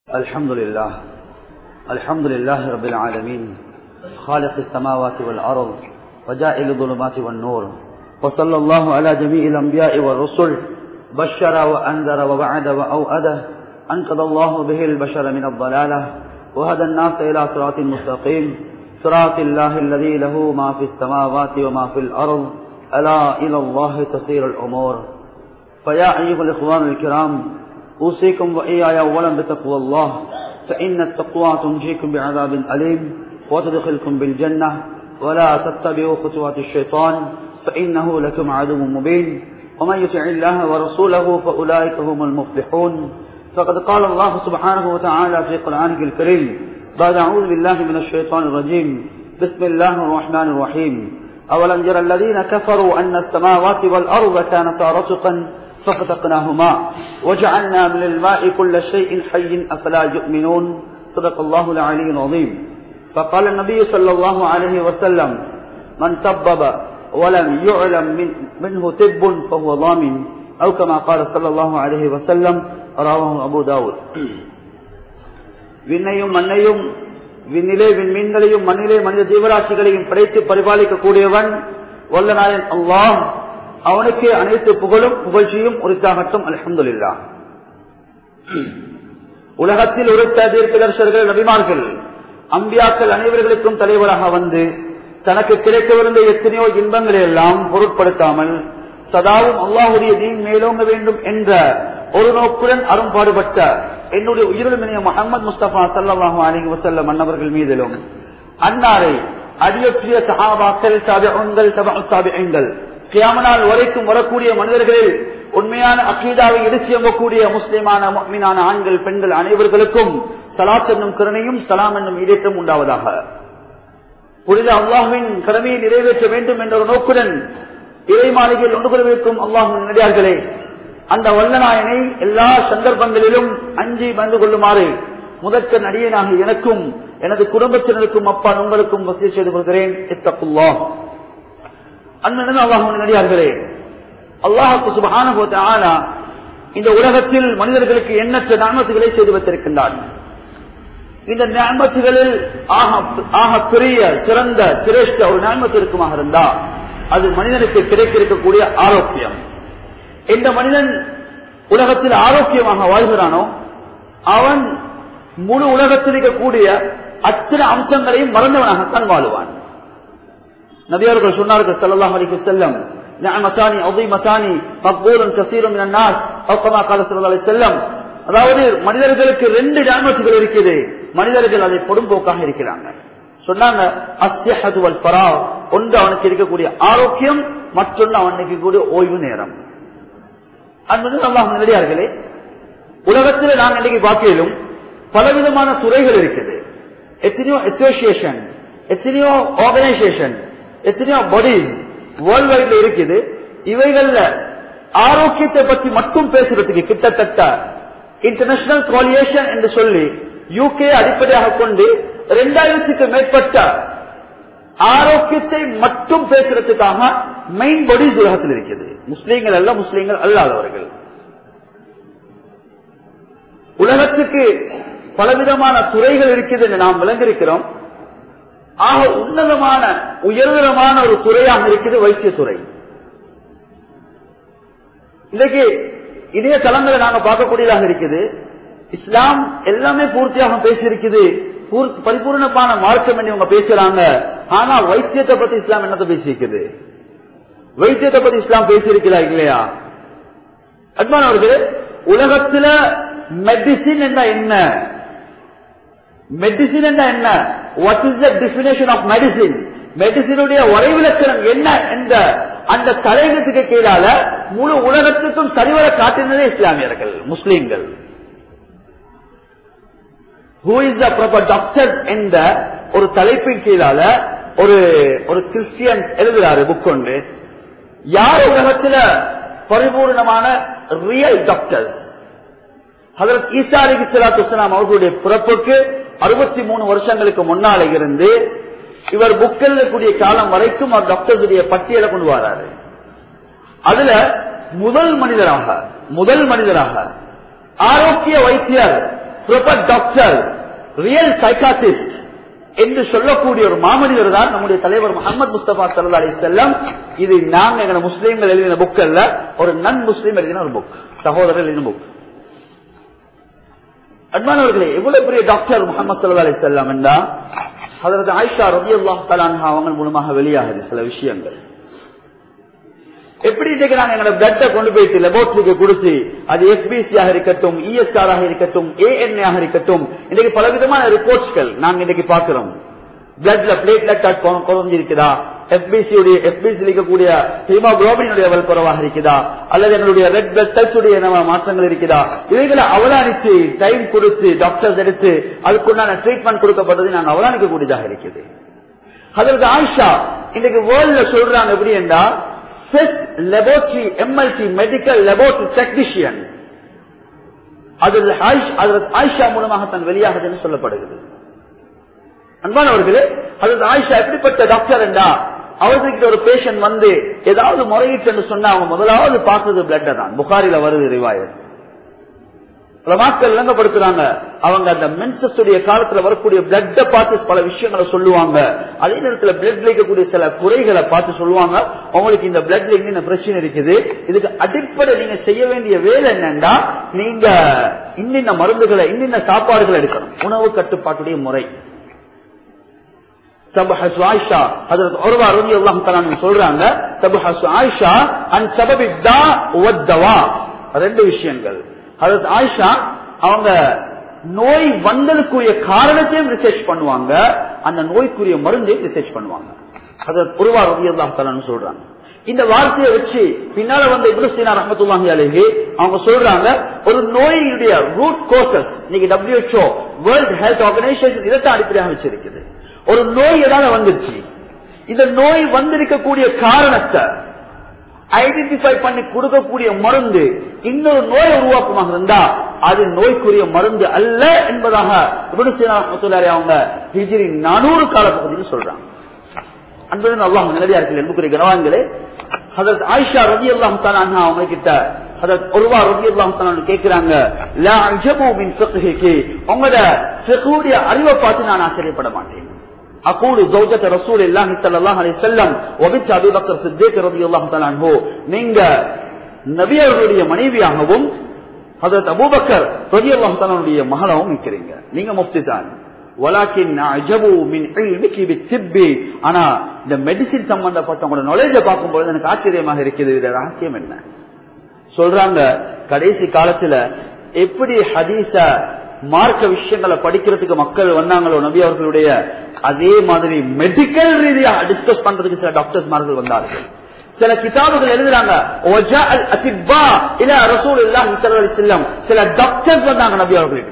الحمد لله الحمد لله رب العالمين خالق السماوات والأرض وجائل الظلمات والنور وصلى الله على جميع الأنبياء والرسل بشر وأنذر ووعد وأوأده أنقذ الله به البشر من الضلالة وهدى الناس إلى صراط مستقيم صراط الله الذي له ما في السماوات وما في الأرض ألا إلى الله تسير الأمور فيا أيها الإخوان الكرام أوصيكم وإياي أولا بتقوى الله فإن التقوى تنجيكم بعذاب أليم وتدخلكم بالجنة ولا تتبعوا خطوات الشيطان فإنه لكم عدو مبين ومن يطع الله ورسوله فأولئك هم المفلحون فقد قال الله سبحانه وتعالى في قرآنه الكريم بعد أعوذ بالله من الشيطان الرجيم بسم الله الرحمن الرحيم أولم يرى الذين كفروا أن السماوات والأرض كانتا رتقا ففتقناهما وجعلنا من الماء كل شيء حي أفلا يؤمنون صدق الله العلي العظيم فقال النبي صلى الله عليه وسلم من سبب ولم يعلم من منه تب فهو ضامن أو كما قال صلى الله عليه وسلم رواه أبو داود விண்ணையும் மண்ணையும் விண்ணிலே விண்மீன்களையும் மண்ணிலே மனித ஜீவராசிகளையும் படைத்து பரிபாலிக்க கூடியவன் வல்லநாயன் அல்லாஹ் அவனுக்கு அனைத்து புகழும் புகழ்ச்சியும் உரித்தாகட்டும் அலமதுல்லா உலகத்தில் உரைத்த தீர்க்கதர்சர்கள் நபிமார்கள் அம்பியாக்கள் அனைவர்களுக்கும் தலைவராக வந்து தனக்கு கிடைக்கவிருந்த எத்தனையோ இன்பங்களை எல்லாம் பொருட்படுத்தாமல் சதாவும் அல்லாஹுடைய தீன் மேலோங்க வேண்டும் என்ற ஒரு நோக்குடன் அரும்பாடுபட்ட என்னுடைய உயிரிழமினிய முகமது முஸ்தபா சல்லாஹூ அலி வசல்லம் அன்னவர்கள் மீதிலும் அன்னாரை அடியொற்றிய சஹாபாக்கள் சாபியங்கள் சாபியங்கள் கியாமனால் வரைக்கும் வரக்கூடிய மனிதர்களில் உண்மையான அக்கீதாவை இடிச்சியம்பக்கூடிய முஸ்லிமான மீனான ஆண்கள் பெண்கள் அனைவர்களுக்கும் சலாத் என்னும் கருணையும் சலாம் என்னும் இடேற்றம் உண்டாவதாக புனித அல்லாஹுவின் கடமையை நிறைவேற்ற வேண்டும் என்ற ஒரு நோக்குடன் இறை மாளிகையில் ஒன்று கொள்வதற்கும் அல்லாஹுவின் நடிகார்களே அந்த வல்லநாயனை எல்லா சந்தர்ப்பங்களிலும் அஞ்சி வந்து கொள்ளுமாறு முதற்க நடிகனாக எனக்கும் எனது குடும்பத்தினருக்கும் அப்பா உங்களுக்கும் வசதி செய்து கொள்கிறேன் இத்தப்புல்லா அண்ணன் அல்லாஹுவின் நடிகார்களே அல்லாஹுக்கு சுபகான இந்த உலகத்தில் மனிதர்களுக்கு எண்ணற்ற நாமத்துகளை செய்து வைத்திருக்கின்றான் இந்த ஞாபகத்துகளில் ஆக பெரிய சிறந்த சிரேஷ்ட ஒரு ஞாபகத்து இருக்குமாக இருந்தா அது மனிதனுக்கு கிடைக்க இருக்கக்கூடிய ஆரோக்கியம் எந்த மனிதன் உலகத்தில் ஆரோக்கியமாக வாழ்கிறானோ அவன் முழு உலகத்தில் இருக்கக்கூடிய அத்தனை அம்சங்களையும் மறந்தவனாகத்தான் வாழுவான் நபியவர்கள் சொன்னார்கள் சல்லாஹ் அலிக்கு செல்லம் نعمتاني عظيمتان مقبول كثير من الناس او كما قال صلى الله عليه وسلم அதாவது மனிதர்களுக்கு ரெண்டு ஞாபகத்துகள் இருக்குது மனிதர்கள் அதை பொடும்போக்காக இருக்கிறாங்க சொன்னாங்க அஸ்யஹதுவல் பரா ஒன்று அவனுக்கு இருக்கக்கூடிய ஆரோக்கியம் மற்றொன்று அவனுக்கு கூடிய ஓய்வு நேரம் அன்பது அல்லாஹ் நடிகார்களே உலகத்தில் நான் இன்னைக்கு பார்க்கலும் பலவிதமான துறைகள் இருக்குது எத்தனையோ அசோசியேஷன் எத்தனையோ ஆர்கனைசேஷன் எத்தனையோ பாடி வேர்ல்ட் வைட்ல இருக்குது இவைகள்ல ஆரோக்கியத்தை பற்றி மட்டும் பேசுறதுக்கு கிட்டத்தட்ட இன்டர்நேஷனல் கோலியேஷன் என்று சொல்லி யூகே அடிப்படையாக கொண்டு இரண்டாயிரத்துக்கு மேற்பட்ட ஆரோக்கியத்தை மட்டும் பேசுறதுக்காக மெயின் பாடிஸ் உலகத்தில் இருக்குது முஸ்லீம்கள் அல்ல முஸ்லீம்கள் அல்லாதவர்கள் உலகத்துக்கு பலவிதமான துறைகள் இருக்குது என்று நாம் விளங்கிருக்கிறோம் ஆக உன்னதமான உயர்தரமான ஒரு துறையாக இருக்குது வைத்தியத்துறை இன்னைக்கு இதே தளங்களை நாங்க பார்க்கக்கூடியதாக இருக்குது இஸ்லாம் எல்லாமே பூர்த்தியாக பேசியிருக்குது பரிபூர்ணமான மார்க்கம் என்று இவங்க பேசுறாங்க ஆனா வைத்தியத்தை பத்தி இஸ்லாம் என்னத்தை பேசியிருக்குது வைத்தியத்தை பத்தி இஸ்லாம் பேசியிருக்கிறா இல்லையா அட்மான் அவர்கள் உலகத்துல மெடிசின் என்ன என்ன மெடிசின் என்ன என்ன what is the definition of medicine மெடிசினுடைய வரைவிலக்கணம் என்ன என்ற அந்த தலையங்கத்துக்கு கீழால முழு உலகத்துக்கும் சரிவர காட்டினதே இஸ்லாமியர்கள் முஸ்லீம்கள் who is the proper doctor என்ற ஒரு தலைப்பின் கீழால ஒரு ஒரு கிறிஸ்டியன் எழுதுறாரு புக் ஒன்று யார் உலகத்துல பரிபூர்ணமான ரியல் டாக்டர் அதற்கு ஈசா அலி இஸ்லாத்து இஸ்லாம் அவர்களுடைய பிறப்புக்கு அறுபத்தி மூணு வருஷங்களுக்கு முன்னால இருந்து இவர் புக் எழுதக்கூடிய காலம் வரைக்கும் அவர் டாக்டர்களுடைய பட்டியலை கொண்டு வராரு அதுல முதல் மனிதராக முதல் மனிதராக ஆரோக்கிய வைத்தியர் ப்ரொபர் டாக்டர் ரியல் சைக்காட்டிஸ்ட் என்று சொல்லக்கூடிய ஒரு மாமனிதர் தான் நம்முடைய தலைவர் முகமது முஸ்தபா சல்லா அலி செல்லம் இது நாங்க எங்க முஸ்லீம்கள் எழுதின புக் அல்ல ஒரு நன் முஸ்லீம் எழுதின ஒரு புக் சகோதரர் எழுதின புக் அன்பானவர்களே எவ்வளவு பெரிய டாக்டர் முகமது சல்லா அலி செல்லம் என்றா அதற்கு ஆயிஷா ரவி அல்லாஹ் அவங்க மூலமாக வெளியாகுது சில விஷயங்கள் எப்படி இன்னைக்கு நாங்க எங்களோட பிளட்டை கொண்டு போயிட்டு லெபோரட்டரிக்கு கொடுத்து அது எஸ்பிசியாக இருக்கட்டும் இஎஸ்ஆர் ஆக இருக்கட்டும் ஏஎன்ஏ ஆக இருக்கட்டும் இன்னைக்கு பலவிதமான ரிப்போர்ட்ஸ்கள் நாங்க இன்னைக்கு பாக்குறோம் பிளட்ல பிளேட்லெட் குறைஞ்சிருக்குதா எஃபிசி உடைய எஃபிசி இருக்கக்கூடிய ஹீமோகுளோபினுடைய லெவல் குறைவாக இருக்குதா அல்லது எங்களுடைய ரெட் பிளட் செல்ஸ் உடைய மாற்றங்கள் இருக்குதா இவைகளை அவதானித்து டைம் கொடுத்து டாக்டர்ஸ் எடுத்து அதுக்குண்டான ட்ரீட்மெண்ட் கொடுக்கப்பட்டது நாங்கள் அவதானிக்க கூடியதாக இருக்குது அதற்கு ஆயிஷா இன்னைக்கு வேர்ல்ட்ல சொல்றாங்க எப்படி என்றா first laboratory MLT medical laboratory technician அது ஆயிஷா மூலமாக தன் வெளியாகுதுன்னு சொல்லப்படுகிறது அன்பானவர்களே அது ஆயிஷா எப்படிப்பட்ட டாக்டர் என்றா அவர்கிட்ட ஒரு பேஷண்ட் வந்து ஏதாவது முறையிட்டு சொன்னா அவங்க முதலாவது பார்க்கறது பிளட் தான் புகாரில வருது ரிவாயர் பல மக்கள் விளங்கப்படுத்துறாங்க அவங்க அந்த மென்சஸுடைய காலத்துல வரக்கூடிய பிளட்டை பார்த்து பல விஷயங்களை சொல்லுவாங்க அதே நேரத்தில் பிளட்ல இருக்கக்கூடிய சில குறைகளை பார்த்து சொல்லுவாங்க உங்களுக்கு இந்த பிளட்ல இன்னும் பிரச்சனை இருக்குது இதுக்கு அடிப்படை நீங்க செய்ய வேண்டிய வேலை என்னன்னா நீங்க இன்னின்ன மருந்துகளை இன்னின்ன சாப்பாடுகளை எடுக்கணும் உணவு கட்டுப்பாட்டுடைய முறை சொல்றாங்க ரெண்டு விஷயங்கள் அதாவது ஆயிஷா அவங்க நோய் வந்ததுக்குரிய காரணத்தையும் ரிசர்ச் பண்ணுவாங்க அந்த நோய்க்குரிய மருந்தையும் ரிசர்ச் பண்ணுவாங்க அதாவது ஒருவா ரவியல்லாம் சொல்றாங்க இந்த வார்த்தையை வச்சு பின்னால வந்த இப்னு சீனா ரஹமத்துல்லாஹி அலைஹி அவங்க சொல்றாங்க ஒரு நோயினுடைய ரூட் கோசஸ் இன்னைக்கு டபிள்யூஹெச்ஓ வேர்ல்ட் ஹெல்த் ஆர்கனைசேஷன் இதைத்தான் அடிப்படையாக வச்சிருக்குது ஒரு நோய் ஏதாவது வந்துருச்சு இந்த நோய் வந்திருக்கக்கூடிய காரணத்தை ஐடென்டிஃபை பண்ணி கொடுக்கக்கூடிய மருந்து இன்னொரு நோய் உருவாக்கமாக இருந்தா அது நோய்க்குரிய மருந்து அல்ல என்பதாக அவங்க ஹிஜிரி நானூறு கால பகுதியில் சொல்றாங்க அன்பது அல்லாஹ் நிலவியா இருக்கு என்புக்குரிய கனவான்களே அதற்கு ஆயிஷா ரவி அல்லாம் தானா அவங்க கிட்ட ஒருவா ரவி அல்லாம் கேட்கிறாங்க உங்களோட அறிவை பார்த்து நான் ஆச்சரியப்பட மாட்டேன் أقول زوجة رسول الله صلى الله عليه وسلم وبنت أبي بكر الصديق رضي الله تعالى عنه நீங்க நபி அவர்களுடைய மனைவியாகவும் ஹதரத் அபூபக்கர் ரதி அல்லாஹனுடைய மகளாகவும் இருக்கிறீங்க நீங்க முஃப்தி தான் ஆனா இந்த மெடிசின் சம்பந்தப்பட்ட உங்களோட நாலேஜ பார்க்கும்போது எனக்கு ஆச்சரியமாக இருக்குது இது ரகசியம் என்ன சொல்றாங்க கடைசி காலத்துல எப்படி ஹதீச மார்க்க விஷயங்களை படிக்கிறதுக்கு மக்கள் வந்தாங்களோ நபி அவர்களுடைய அதே மாதிரி மெடிக்கல் ரீதியா டிஸ்கஸ் பண்றதுக்கு சில டாக்டர்ஸ் மார்கள் வந்தார்கள் சில கிதாபுகள் எழுதுறாங்க சில டாக்டர்ஸ் வந்தாங்க நபி அவர்களுக்கு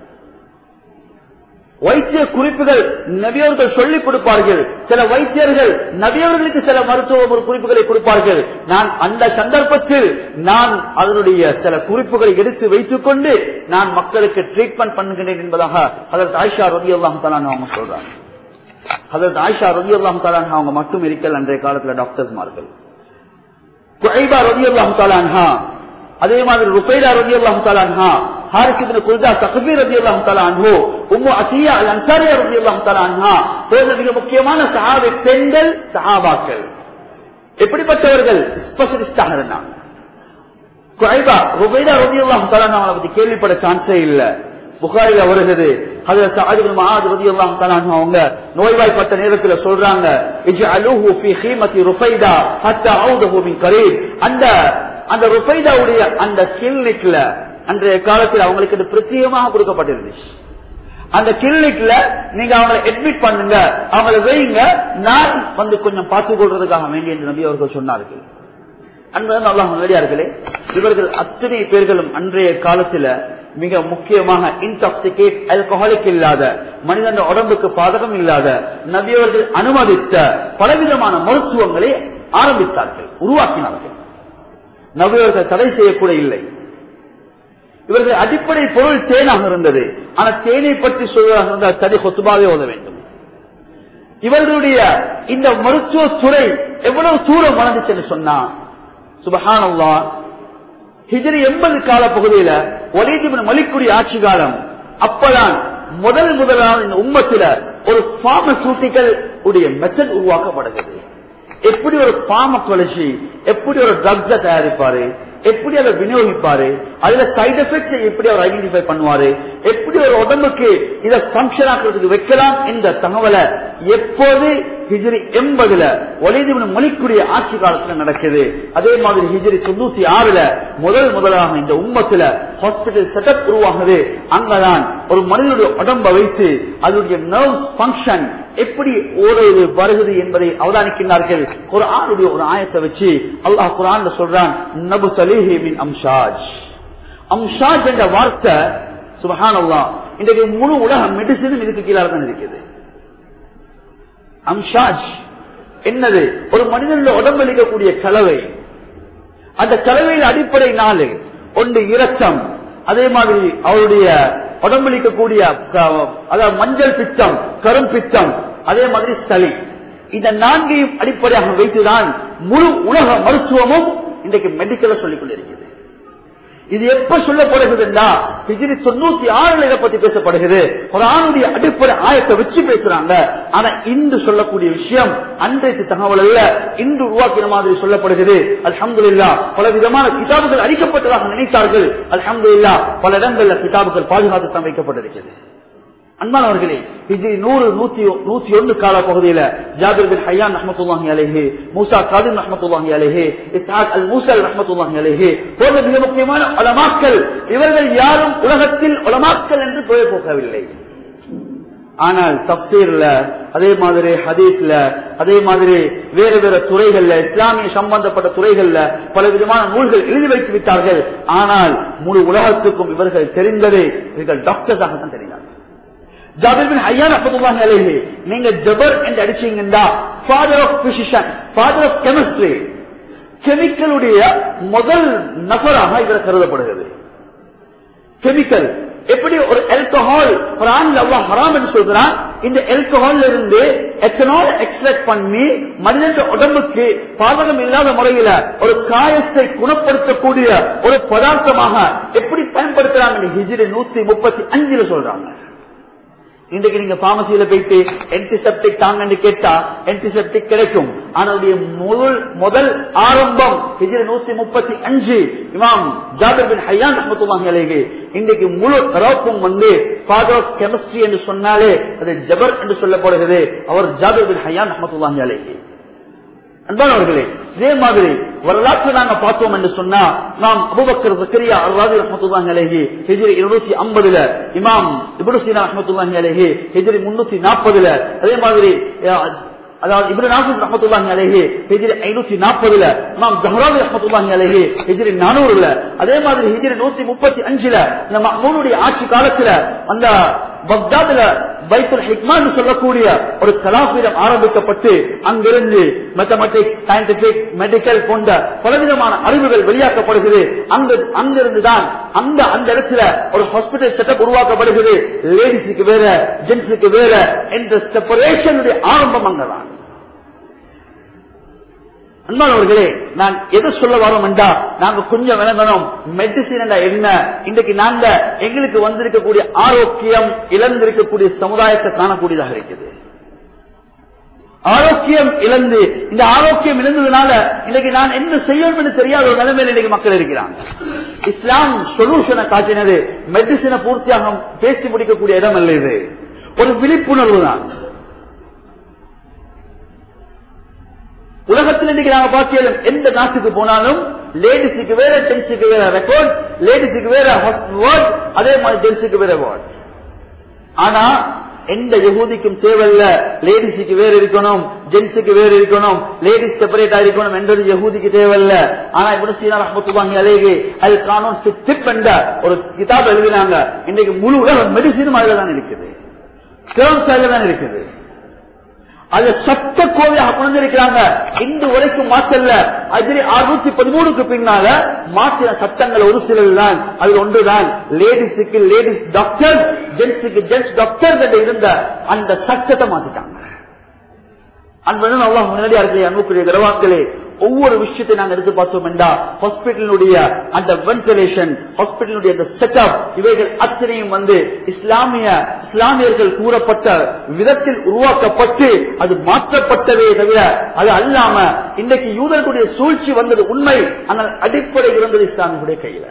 வைத்திய குறிப்புகள் நபியவர்கள் சொல்லிக் கொடுப்பார்கள் சில வைத்தியர்கள் நபியவர்களுக்கு சில மருத்துவ குறிப்புகளை கொடுப்பார்கள் நான் அந்த சந்தர்ப்பத்தில் நான் அதனுடைய சில குறிப்புகளை எடுத்து வைத்துக் கொண்டு நான் மக்களுக்கு ட்ரீட்மெண்ட் பண்ணுகிறேன் என்பதாக அதற்கு ஆயிஷா ரவி அல்லாம் தலான் அவங்க சொல்றாங்க அதற்கு ஆயிஷா ரவி அல்லாம் தலான் அவங்க மட்டும் இருக்கல் அன்றைய காலத்துல டாக்டர்ஸ்மார்கள் குறைபா ரவி அல்லாம் தலான்ஹா அதே மாதிரி ருபைடா ரவி அல்லாம் தலான்ஹா ஹாரிசிபின் குல்தா தக்பீர் ரவி அல்லாம் தலான்ஹோ உம்மு அசியா அல் அன்சாரியா ரவி அல்லாம் தலான்ஹா போன்ற மிக முக்கியமான சஹாபி பெண்கள் சஹாபாக்கள் எப்படிப்பட்டவர்கள் ஸ்பெஷலிஸ்டாக இருந்தாங்க குறைபா ருபைடா ரவி அல்லாம் தலான் பத்தி கேள்விப்பட சான்ஸே இல்ல புகாரில வருகிறது அவங்க நோய்வாய்ப்பட்ட நேரத்தில் சொல்றாங்க அந்த அந்த ருபைதாவுடைய அந்த கிளினிக்ல அன்றைய காலத்தில் அவங்களுக்கு பிரத்யேகமாக கொடுக்கப்பட்டிருந்துச்சு அந்த கிளினிக்ல நீங்க அவங்களை அட்மிட் பண்ணுங்க அவங்களை வைங்க நான் வந்து கொஞ்சம் பார்த்துக் கொள்றதுக்காக வேண்டிய என்று நம்பி அவர்கள் சொன்னார்கள் அன்பது அல்லாஹ் நேடியார்களே இவர்கள் அத்தனை பேர்களும் அன்றைய காலத்துல மிக முக்கியமாக இன்டாக்சிகேட் அல்கஹாலிக் இல்லாத மனிதன் உடம்புக்கு பாதகம் இல்லாத நபியவர்கள் அனுமதித்த பலவிதமான மருத்துவங்களை ஆரம்பித்தார்கள் உருவாக்கினார்கள் நபியவர்கள் தடை செய்யக்கூட இல்லை இவர்கள் அடிப்படை பொருள் தேனாக இருந்தது ஆனா தேனை பற்றி சொல்வதாக இருந்தால் தனி கொத்துபாவே ஓத வேண்டும் இவர்களுடைய இந்த மருத்துவ துறை எவ்வளவு தூரம் வளர்ந்துச்சுன்னு சொன்னா சுபஹானல்லா ஹிஜரி எண்பது கால பகுதியில ஒலிஜிபின் மலிக்குடி ஆட்சி காலம் அப்பதான் முதல் முதலான இந்த உம்மத்தில ஒரு பார்மசூட்டிக்கல் உடைய மெத்தட் உருவாக்கப்படுகிறது எப்படி ஒரு பார்மகாலஜி எப்படி ஒரு ட்ரக்ஸ தயாரிப்பாரு எப்படி அதை விநியோகிப்பாரு அதுல சைடு எஃபெக்ட் எப்படி அவர் ஐடென்டிஃபை பண்ணுவாரு எப்படி ஒரு உடம்புக்கு இதை பங்கன் ஆக்குறதுக்கு வைக்கலாம் என்ற தகவலை எப்போது ஹிஜிரி எண்பதுல ஒலிதிபுன் மொழிக்குரிய ஆட்சி காலத்துல நடக்குது அதே மாதிரி ஹிஜிரி தொண்ணூத்தி ஆறுல முதல் முதலாக இந்த உம்மத்துல ஹாஸ்பிட்டல் செட்டப் உருவாகுது அங்கதான் ஒரு மனிதனுடைய உடம்பை வைத்து அதனுடைய நர்வ் பங்கன் எப்படி ஓடுவது வருகிறது என்பதை அவதானிக்கின்றார்கள் ஒரு ஆளுடைய ஒரு ஆயத்தை வச்சு அல்லாஹ் குரான் சொல்றான் நபு சலிஹின் அம்ஷாஜ் அம்ஷாஜ் என்ற வார்த்தை சுபஹான் அல்லா இன்றைக்கு முழு உலக மெடிசினும் இதுக்கு கீழே தான் இருக்குது அம்ஷாஜ் என்னது ஒரு மனிதனுடைய உடம்பளிக்கக்கூடிய கலவை அந்த கலவையின் அடிப்படை நாலு ஒன்று இரத்தம் அதே மாதிரி அவருடைய உடம்பளிக்கக்கூடிய அதாவது மஞ்சள் பித்தம் கரும் பித்தம் அதே மாதிரி சளி இந்த நான்கையும் அடிப்படையாக வைத்துதான் முழு உலக மருத்துவமும் இன்றைக்கு மெடிக்கல சொல்லிக் கொண்டிருக்கிறது இது எப்ப சொல்லப்படுகிறதுன்னா ஹிஜிரி தொண்ணூத்தி ஆறுல இதை பத்தி பேசப்படுகிறது ஒரு ஆணுடைய அடிப்படை ஆயத்தை வச்சு பேசுறாங்க ஆனா இன்று சொல்லக்கூடிய விஷயம் அன்றைக்கு தகவல் அல்ல இன்று உருவாக்கின மாதிரி சொல்லப்படுகிறது அல்ஹம்துல்லா பல விதமான கிதாபுகள் அளிக்கப்பட்டதாக நினைத்தார்கள் அல்ஹம்துல்லா பல இடங்கள்ல கிதாபுகள் பாதுகாத்து தான் வைக்கப்பட்டிருக்கிறது அன்பானவர்களே இது நூறு நூத்தி நூத்தி ஒன்று கால பகுதியில ஜாபிர் பின் ஹையான் ரஹமத்துல்லாஹி அலேஹே மூசா காதிம் ரஹமத்துல்லாஹி அலேஹே இஸ்ஹாக் அல் மூசல் ரஹமத்துல்லாஹி அலேஹே போன்ற மிக முக்கியமான உலமாக்கள் இவர்கள் யாரும் உலகத்தில் உலமாக்கள் என்று பெயர் போகவில்லை ஆனால் தப்சீர்ல அதே மாதிரி ஹதீஸ்ல அதே மாதிரி வேறு வேறு துறைகள்ல இஸ்லாமிய சம்பந்தப்பட்ட துறைகள்ல பல விதமான நூல்கள் எழுதி வைத்து விட்டார்கள் ஆனால் முழு உலகத்துக்கும் இவர்கள் தெரிந்ததே இவர்கள் டாக்டர்ஸாக தான் தெரிந்தார்கள் நீங்க ஜபர் என்று அடிச்சீங்கன்னா father of physician father of chemistry கெமிக்கலுடைய முதல் நபராக இவர் கருதப்படுகிறது கெமிக்கல் எப்படி ஒரு ஆல்கஹால் ஹராம் என்று சொல்கிறான் இந்த ஆல்கஹால் இருந்து எத்தனால் எக்ஸ்ட்ராக்ட் பண்ணி மனிதன் உடம்புக்கு பாதகம் இல்லாத முறையில ஒரு காயத்தை குணப்படுத்தக்கூடிய ஒரு பதார்த்தமாக எப்படி பயன்படுத்துறாங்க ஹிஜிரி நூத்தி முப்பத்தி அஞ்சுல சொல்றாங்க இன்றைக்கு நீங்க பாமசியில போயிட்டு என்டிசெப்டிக் தாங்கன்னு கேட்டா என்டிசெப்டிக் கிடைக்கும் ஆனால் முதல் முதல் ஆரம்பம் இதில் நூத்தி முப்பத்தி அஞ்சு இமாம் ஜாபர் பின் ஹையான் ரஹமத்துல்லாஹி அலைஹி இன்றைக்கு முழு தரப்பும் வந்து ஃபாதர் ஆஃப் கெமிஸ்ட்ரி என்று சொன்னாலே அது ஜபர் என்று சொல்லப்படுகிறது அவர் ஜாபர் பின் ஹையான் ரஹமத்துல்லாஹி அலைஹி அன்பானவர்களே இதே மாதிரி வரலாற்று நாங்க பார்த்தோம் என்று சொன்னா நாம் அபுபக்கர் சக்கரியா அல்லாதி ரஹமத்துல்லாஹி அலைஹி ஹிஜ்ரி இருநூத்தி ஐம்பதுல இமாம் இப்னு சீனா ரஹமத்துல்லாஹி அலைஹி ஹிஜ்ரி முன்னூத்தி நாற்பதுல அதே மாதிரி அதாவது இப்னு நாசிர் ரஹமத்துல்லாஹி அலைஹி ஹிஜ்ரி ஐநூத்தி நாற்பதுல இமாம் ஜஹராவி ரஹமத்துல்லாஹி அலைஹி ஹிஜ்ரி நானூறுல அதே மாதிரி ஹிஜ்ரி நூத்தி முப்பத்தி அஞ்சுல இந்த மஹ்மூனுடைய ஆட்சி காலத்துல அந்த பக்தாதுல பைத்துல் ஹிக்மான் சொல்லக்கூடிய ஒரு கலாபீடம் ஆரம்பிக்கப்பட்டு அங்கிருந்து மேத்தமெட்டிக்ஸ் சயின்டிபிக் மெடிக்கல் போன்ற பலவிதமான அறிவுகள் வெளியாக்கப்படுகிறது அங்கு அங்கிருந்து தான் அந்த அந்த இடத்துல ஒரு ஹாஸ்பிட்டல் செட்டப் உருவாக்கப்படுகிறது லேடிஸுக்கு வேற ஜென்ஸுக்கு வேற என்ற செப்பரேஷனுடைய ஆரம்பம் அங்கதான் அன்பானவர்களே நான் எது சொல்ல வரோம் என்றா நாங்க கொஞ்சம் விளங்கணும் மெடிசின் என்ன இன்றைக்கு நாங்க எங்களுக்கு வந்திருக்கக்கூடிய ஆரோக்கியம் இழந்திருக்கக்கூடிய சமுதாயத்தை காணக்கூடியதாக இருக்குது ஆரோக்கியம் இழந்து இந்த ஆரோக்கியம் இழந்ததுனால இன்னைக்கு நான் என்ன செய்யணும் என்று தெரியாத ஒரு நிலைமையில் இன்னைக்கு மக்கள் இருக்கிறாங்க இஸ்லாம் சொல்யூஷனை காட்டினது மெடிசினை பூர்த்தியாக பேசி முடிக்கக்கூடிய இடம் அல்ல இது ஒரு விழிப்புணர்வு தான் உலகத்தில் இன்னைக்கு நாங்க பார்த்தாலும் எந்த நாட்டுக்கு போனாலும் லேடிஸுக்கு வேற ஜென்ஸுக்கு வேற ரெக்கார்ட் லேடிஸுக்கு வேற வேர்ட் அதே மாதிரி ஜென்ஸுக்கு வேற வேர்ட் ஆனா எந்த யகூதிக்கும் தேவையில்ல லேடிஸுக்கு வேற இருக்கணும் ஜென்ஸுக்கு வேற இருக்கணும் லேடிஸ் செப்பரேட்டா இருக்கணும் என்றது யகூதிக்கு தேவையில்ல ஆனா இப்படி சீனா ரஹமத்துவாங்க அழகு அது காணும் டிப் என்ற ஒரு கிதாப் எழுதினாங்க இன்னைக்கு முழு உலக மெடிசினும் அதுல தான் இருக்குது டேர்ம்ஸ் அதுல தான் இருக்குது அது சட்ட கோவையாக கொண்டிருக்கிறாங்க இன்று வரைக்கும் மாற்றல்ல அதில் அறுநூத்தி பதிமூணுக்கு பின்னால மாற்றின சட்டங்கள் ஒரு சிலர் தான் அது ஒன்றுதான் லேடிஸுக்கு லேடிஸ் டாக்டர் ஜென்ஸுக்கு ஜென்ஸ் டாக்டர் என்று இருந்த அந்த சட்டத்தை மாத்திட்டாங்க அன்பனும் அல்லாஹ் முன்னாடியார்களே அன்புக்குரிய கரவாக்களே ஒவ்வொரு விஷயத்தை நாங்க எடுத்து பார்த்தோம் என்றா ஹாஸ்பிட்டலுடைய அந்த வென்டிலேஷன் ஹாஸ்பிட்டலுடைய அந்த செட்டப் இவைகள் அத்தனையும் வந்து இஸ்லாமிய இஸ்லாமியர்கள் கூறப்பட்ட விதத்தில் உருவாக்கப்பட்டு அது மாற்றப்பட்டதே தவிர அது அல்லாம இன்றைக்கு யூதர்களுடைய சூழ்ச்சி வந்தது உண்மை ஆனால் அடிப்படை இருந்தது இஸ்லாமியுடைய கையில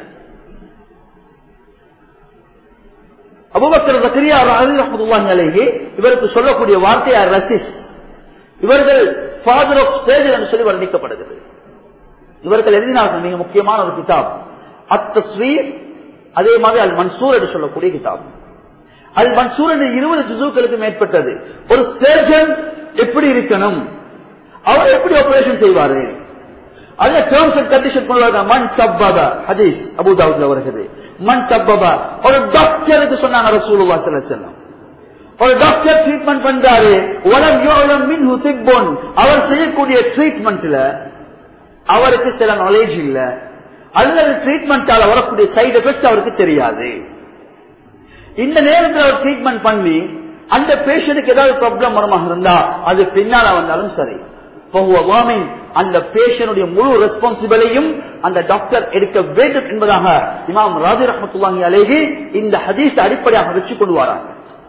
அபுபக்கர் ஜக்கரியா ரஹமத்துல்லாஹி அலைஹி இவருக்கு சொல்லக்கூடிய வார்த்தையார் ரசிஸ் இவர்கள் ஃபாதர் ஆஃப் ஸ்டேஜ் என்று சொல்லி வர்ணிக்கப்படுகிறது இவர்கள் எழுதினார்கள் மிக முக்கியமான ஒரு கிதாப் அத்தஸ்வீர் அதே மாதிரி அல் மன்சூர் என்று சொல்லக்கூடிய கிதாப் அல் மன்சூர் என்று இருபது ஜுசுக்களுக்கு மேற்பட்டது ஒரு சர்ஜன் எப்படி இருக்கணும் அவர் எப்படி ஆபரேஷன் செய்வாரு அதுல டேர்ம்ஸ் அண்ட் கண்டிஷன் கொண்டு மண் சப்பாபா ஹதீஸ் அபுதாவுல வருகிறது மண் சப்பாபா ஒரு டாக்டருக்கு சொன்னாங்க ரசூலுல்லா ஸல்லல்லாஹு அலைஹி வஸல்லம் ஒரு டாக்டர் ட்ரீட்மெண்ட் பண்றாரு உலம் யோலம் மின் ஹுசிப்போன் அவர் செய்யக்கூடிய ட்ரீட்மெண்ட்ல அவருக்கு சில நாலேஜ் இல்ல அல்லது ட்ரீட்மெண்டால வரக்கூடிய சைடு எஃபெக்ட் அவருக்கு தெரியாது இந்த நேரத்தில் அவர் ட்ரீட்மெண்ட் பண்ணி அந்த பேஷண்ட்டுக்கு ஏதாவது ப்ராப்ளம் வரமாக இருந்தா அது பின்னால வந்தாலும் சரி வாமிங் அந்த பேஷனுடைய முழு ரெஸ்பான்சிபிளையும் அந்த டாக்டர் எடுக்க வேண்டும் என்பதாக இமாம் ராஜி ரஹமத்துல்லாஹி அலேஹி இந்த ஹதீஸ் அடிப்படையாக வச்சு கொண்டு வராங்க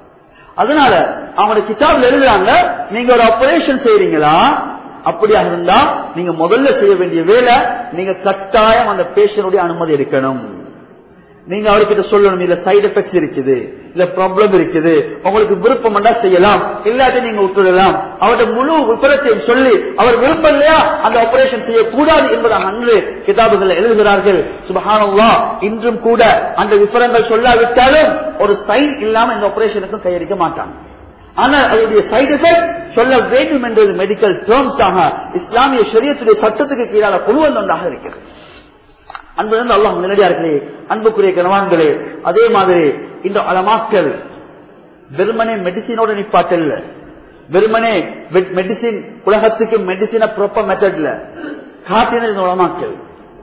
அதனால அவங்களுடைய கிதாபில் எழுதுறாங்க நீங்க ஒரு ஆபரேஷன் செய்யறீங்களா அப்படியாக இருந்தா நீங்க முதல்ல செய்ய வேண்டிய வேலை நீங்க கட்டாயம் அந்த பேஷனுடைய அனுமதி எடுக்கணும் நீங்க அவர்கிட்ட சொல்லணும் இல்ல சைடு எஃபெக்ட் இருக்குது இல்ல ப்ராப்ளம் இருக்குது உங்களுக்கு விருப்பம் செய்யலாம் இல்லாட்டி நீங்க விட்டுடலாம் அவருடைய முழு விபரத்தையும் சொல்லி அவர் விருப்பம் இல்லையா அந்த ஆபரேஷன் செய்யக்கூடாது என்பதாக அன்று கிதாபுகள் எழுதுகிறார்கள் சுபஹானல்லா இன்றும் கூட அந்த விபரங்கள் சொல்லாவிட்டாலும் ஒரு சைன் இல்லாம இந்த ஆபரேஷனுக்கும் கையடிக்க மாட்டாங்க ஆனால் அதனுடைய சைடு எஃபெக்ட் சொல்ல வேண்டும் என்றது மெடிக்கல் டேர்ம்ஸாக இஸ்லாமிய சரியத்துடைய சட்டத்துக்கு கீழான குழுவல் ஒன்றாக இருக்கிறது அன்பு அல்லாஹ் நேரடியார்களே அன்புக்குரிய கனவான்களே அதே மாதிரி இந்த அலமாக்கள் வெறுமனே மெடிசினோட நிப்பாட்டல்ல வெறுமனே மெடிசின் உலகத்துக்கு மெடிசின ப்ராப்பர் மெத்தட்ல காட்டின இந்த உலமாக்கள்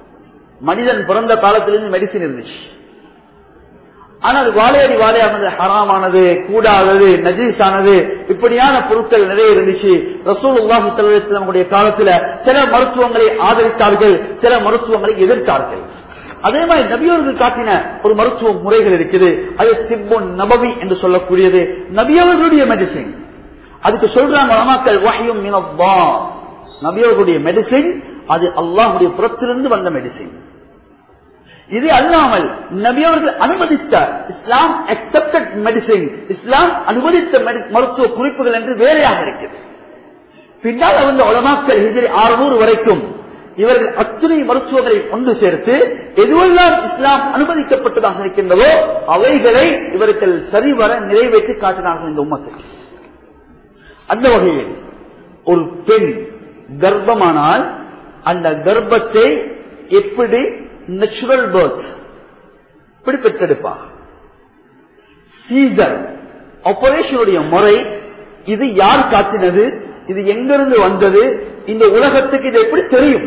மனிதன் பிறந்த காலத்திலிருந்து மெடிசின் இருந்துச்சு ஆனால் வாழையடி வாழையானது ஹராமானது கூடாதது நஜீஸானது இப்படியான பொருட்கள் நிறைய இருந்துச்சு ரசூல் உல்லாஹி நம்முடைய காலத்துல சில மருத்துவங்களை ஆதரித்தார்கள் சில மருத்துவங்களை எதிர்த்தார்கள் அதே மாதிரி நபியவர்கள் காட்டின ஒரு மருத்துவ முறைகள் இருக்குது அது சிப்பொன் நபவி என்று சொல்லக்கூடியது நபியவர்களுடைய மெடிசின் அதுக்கு சொல்றாங்க அமாக்கள் வகையும் நபியவர்களுடைய மெடிசின் அது அல்லாஹுடைய புறத்திலிருந்து வந்த மெடிசின் இது அல்லாமல் நபியவர்கள் அனுமதித்த இஸ்லாம் அக்செப்டட் மெடிசின் இஸ்லாம் அனுமதித்த மருத்துவ குறிப்புகள் என்று வேறையாக இருக்கிறது பின்னால் வந்த உலமாக்கள் ஹிஜரி ஆறுநூறு வரைக்கும் இவர்கள் அத்துணை மருத்துவங்களை கொண்டு சேர்த்து எதுவெல்லாம் இஸ்லாம் அனுமதிக்கப்பட்டதாக இருக்கின்றதோ அவைகளை இவர்கள் சரிவர நிறைவேற்றி காட்டினார்கள் இந்த உம்மத்தை அந்த வகையில் ஒரு பெண் கர்ப்பமானால் அந்த கர்ப்பத்தை எப்படி நேச்சுரல் பர்த் இப்படி பெற்றெடுப்பா சீசர் ஆபரேஷனுடைய முறை இது யார் காட்டினது இது எங்கிருந்து வந்தது இந்த உலகத்துக்கு இது எப்படி தெரியும்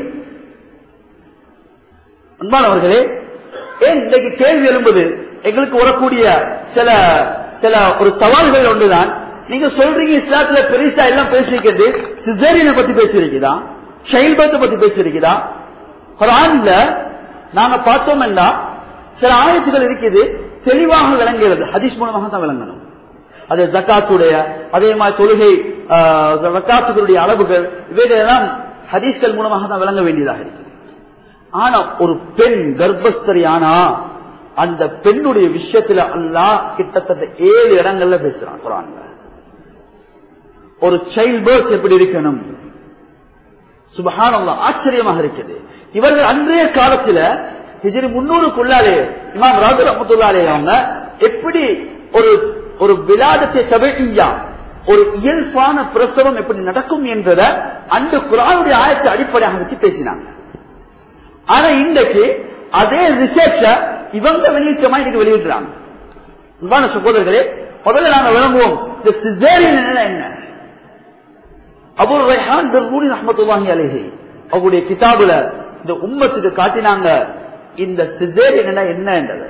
அன்பானவர்களே ஏன் இன்றைக்கு கேள்வி எழும்புது எங்களுக்கு வரக்கூடிய சில சில ஒரு சவால்கள் ஒன்றுதான் நீங்க சொல்றீங்க இஸ்லாத்துல பெருசா எல்லாம் பேசிருக்கிறது சிசேரியனை பத்தி பேசிருக்குதா சைல்ட் பர்த் பத்தி பேசிருக்குதா குரான்ல நாங்க பார்த்தோம் என்றா சில ஆயத்துகள் இருக்குது தெளிவாக விளங்குகிறது ஹதீஸ் மூலமாக தான் விளங்கணும் அது ஜக்காத்துடைய அதே மாதிரி தொழுகை ஜக்காத்துகளுடைய அளவுகள் இவைகளெல்லாம் ஹதீஸ்கள் மூலமாக தான் விளங்க வேண்டியதாக இருக்கு ஆனா ஒரு பெண் கர்ப்பஸ்தரி ஆனா அந்த பெண்ணுடைய விஷயத்துல அல்லா கிட்டத்தட்ட ஏழு இடங்கள்ல பேசுறான் குரான்ல ஒரு சைல்ட் பர்த் எப்படி இருக்கணும் சுபகான ஆச்சரியமாக இருக்குது இவர்கள் அன்றைய காலத்துல ஹிஜிரி முன்னூறுக்குள்ளாலே இமாம் ராஜு ரஹமத்துல்லாலே அவங்க எப்படி ஒரு ஒரு விலாதத்தை தவிழ்த்தியா ஒரு இயல்பான பிரசவம் எப்படி நடக்கும் என்பதை அந்த குரானுடைய ஆயத்தை அடிப்படையாக வச்சு பேசினாங்க ஆனா இன்றைக்கு அதே ரிசர்ச்ச இவங்க வெளியிட்டமா இன்னைக்கு வெளியிடுறாங்க அன்பான சகோதரர்களே முதல்ல நாங்க விளங்குவோம் இந்த சிசேரியன் என்ன அபுல் ரஹான் பெர்மூனி ரஹமத்துல்லாஹி அலேஹி அவருடைய கிதாபுல இந்த உம்மத்துக்கு காட்டினாங்க இந்த சிசேரியன் என்ன என்றது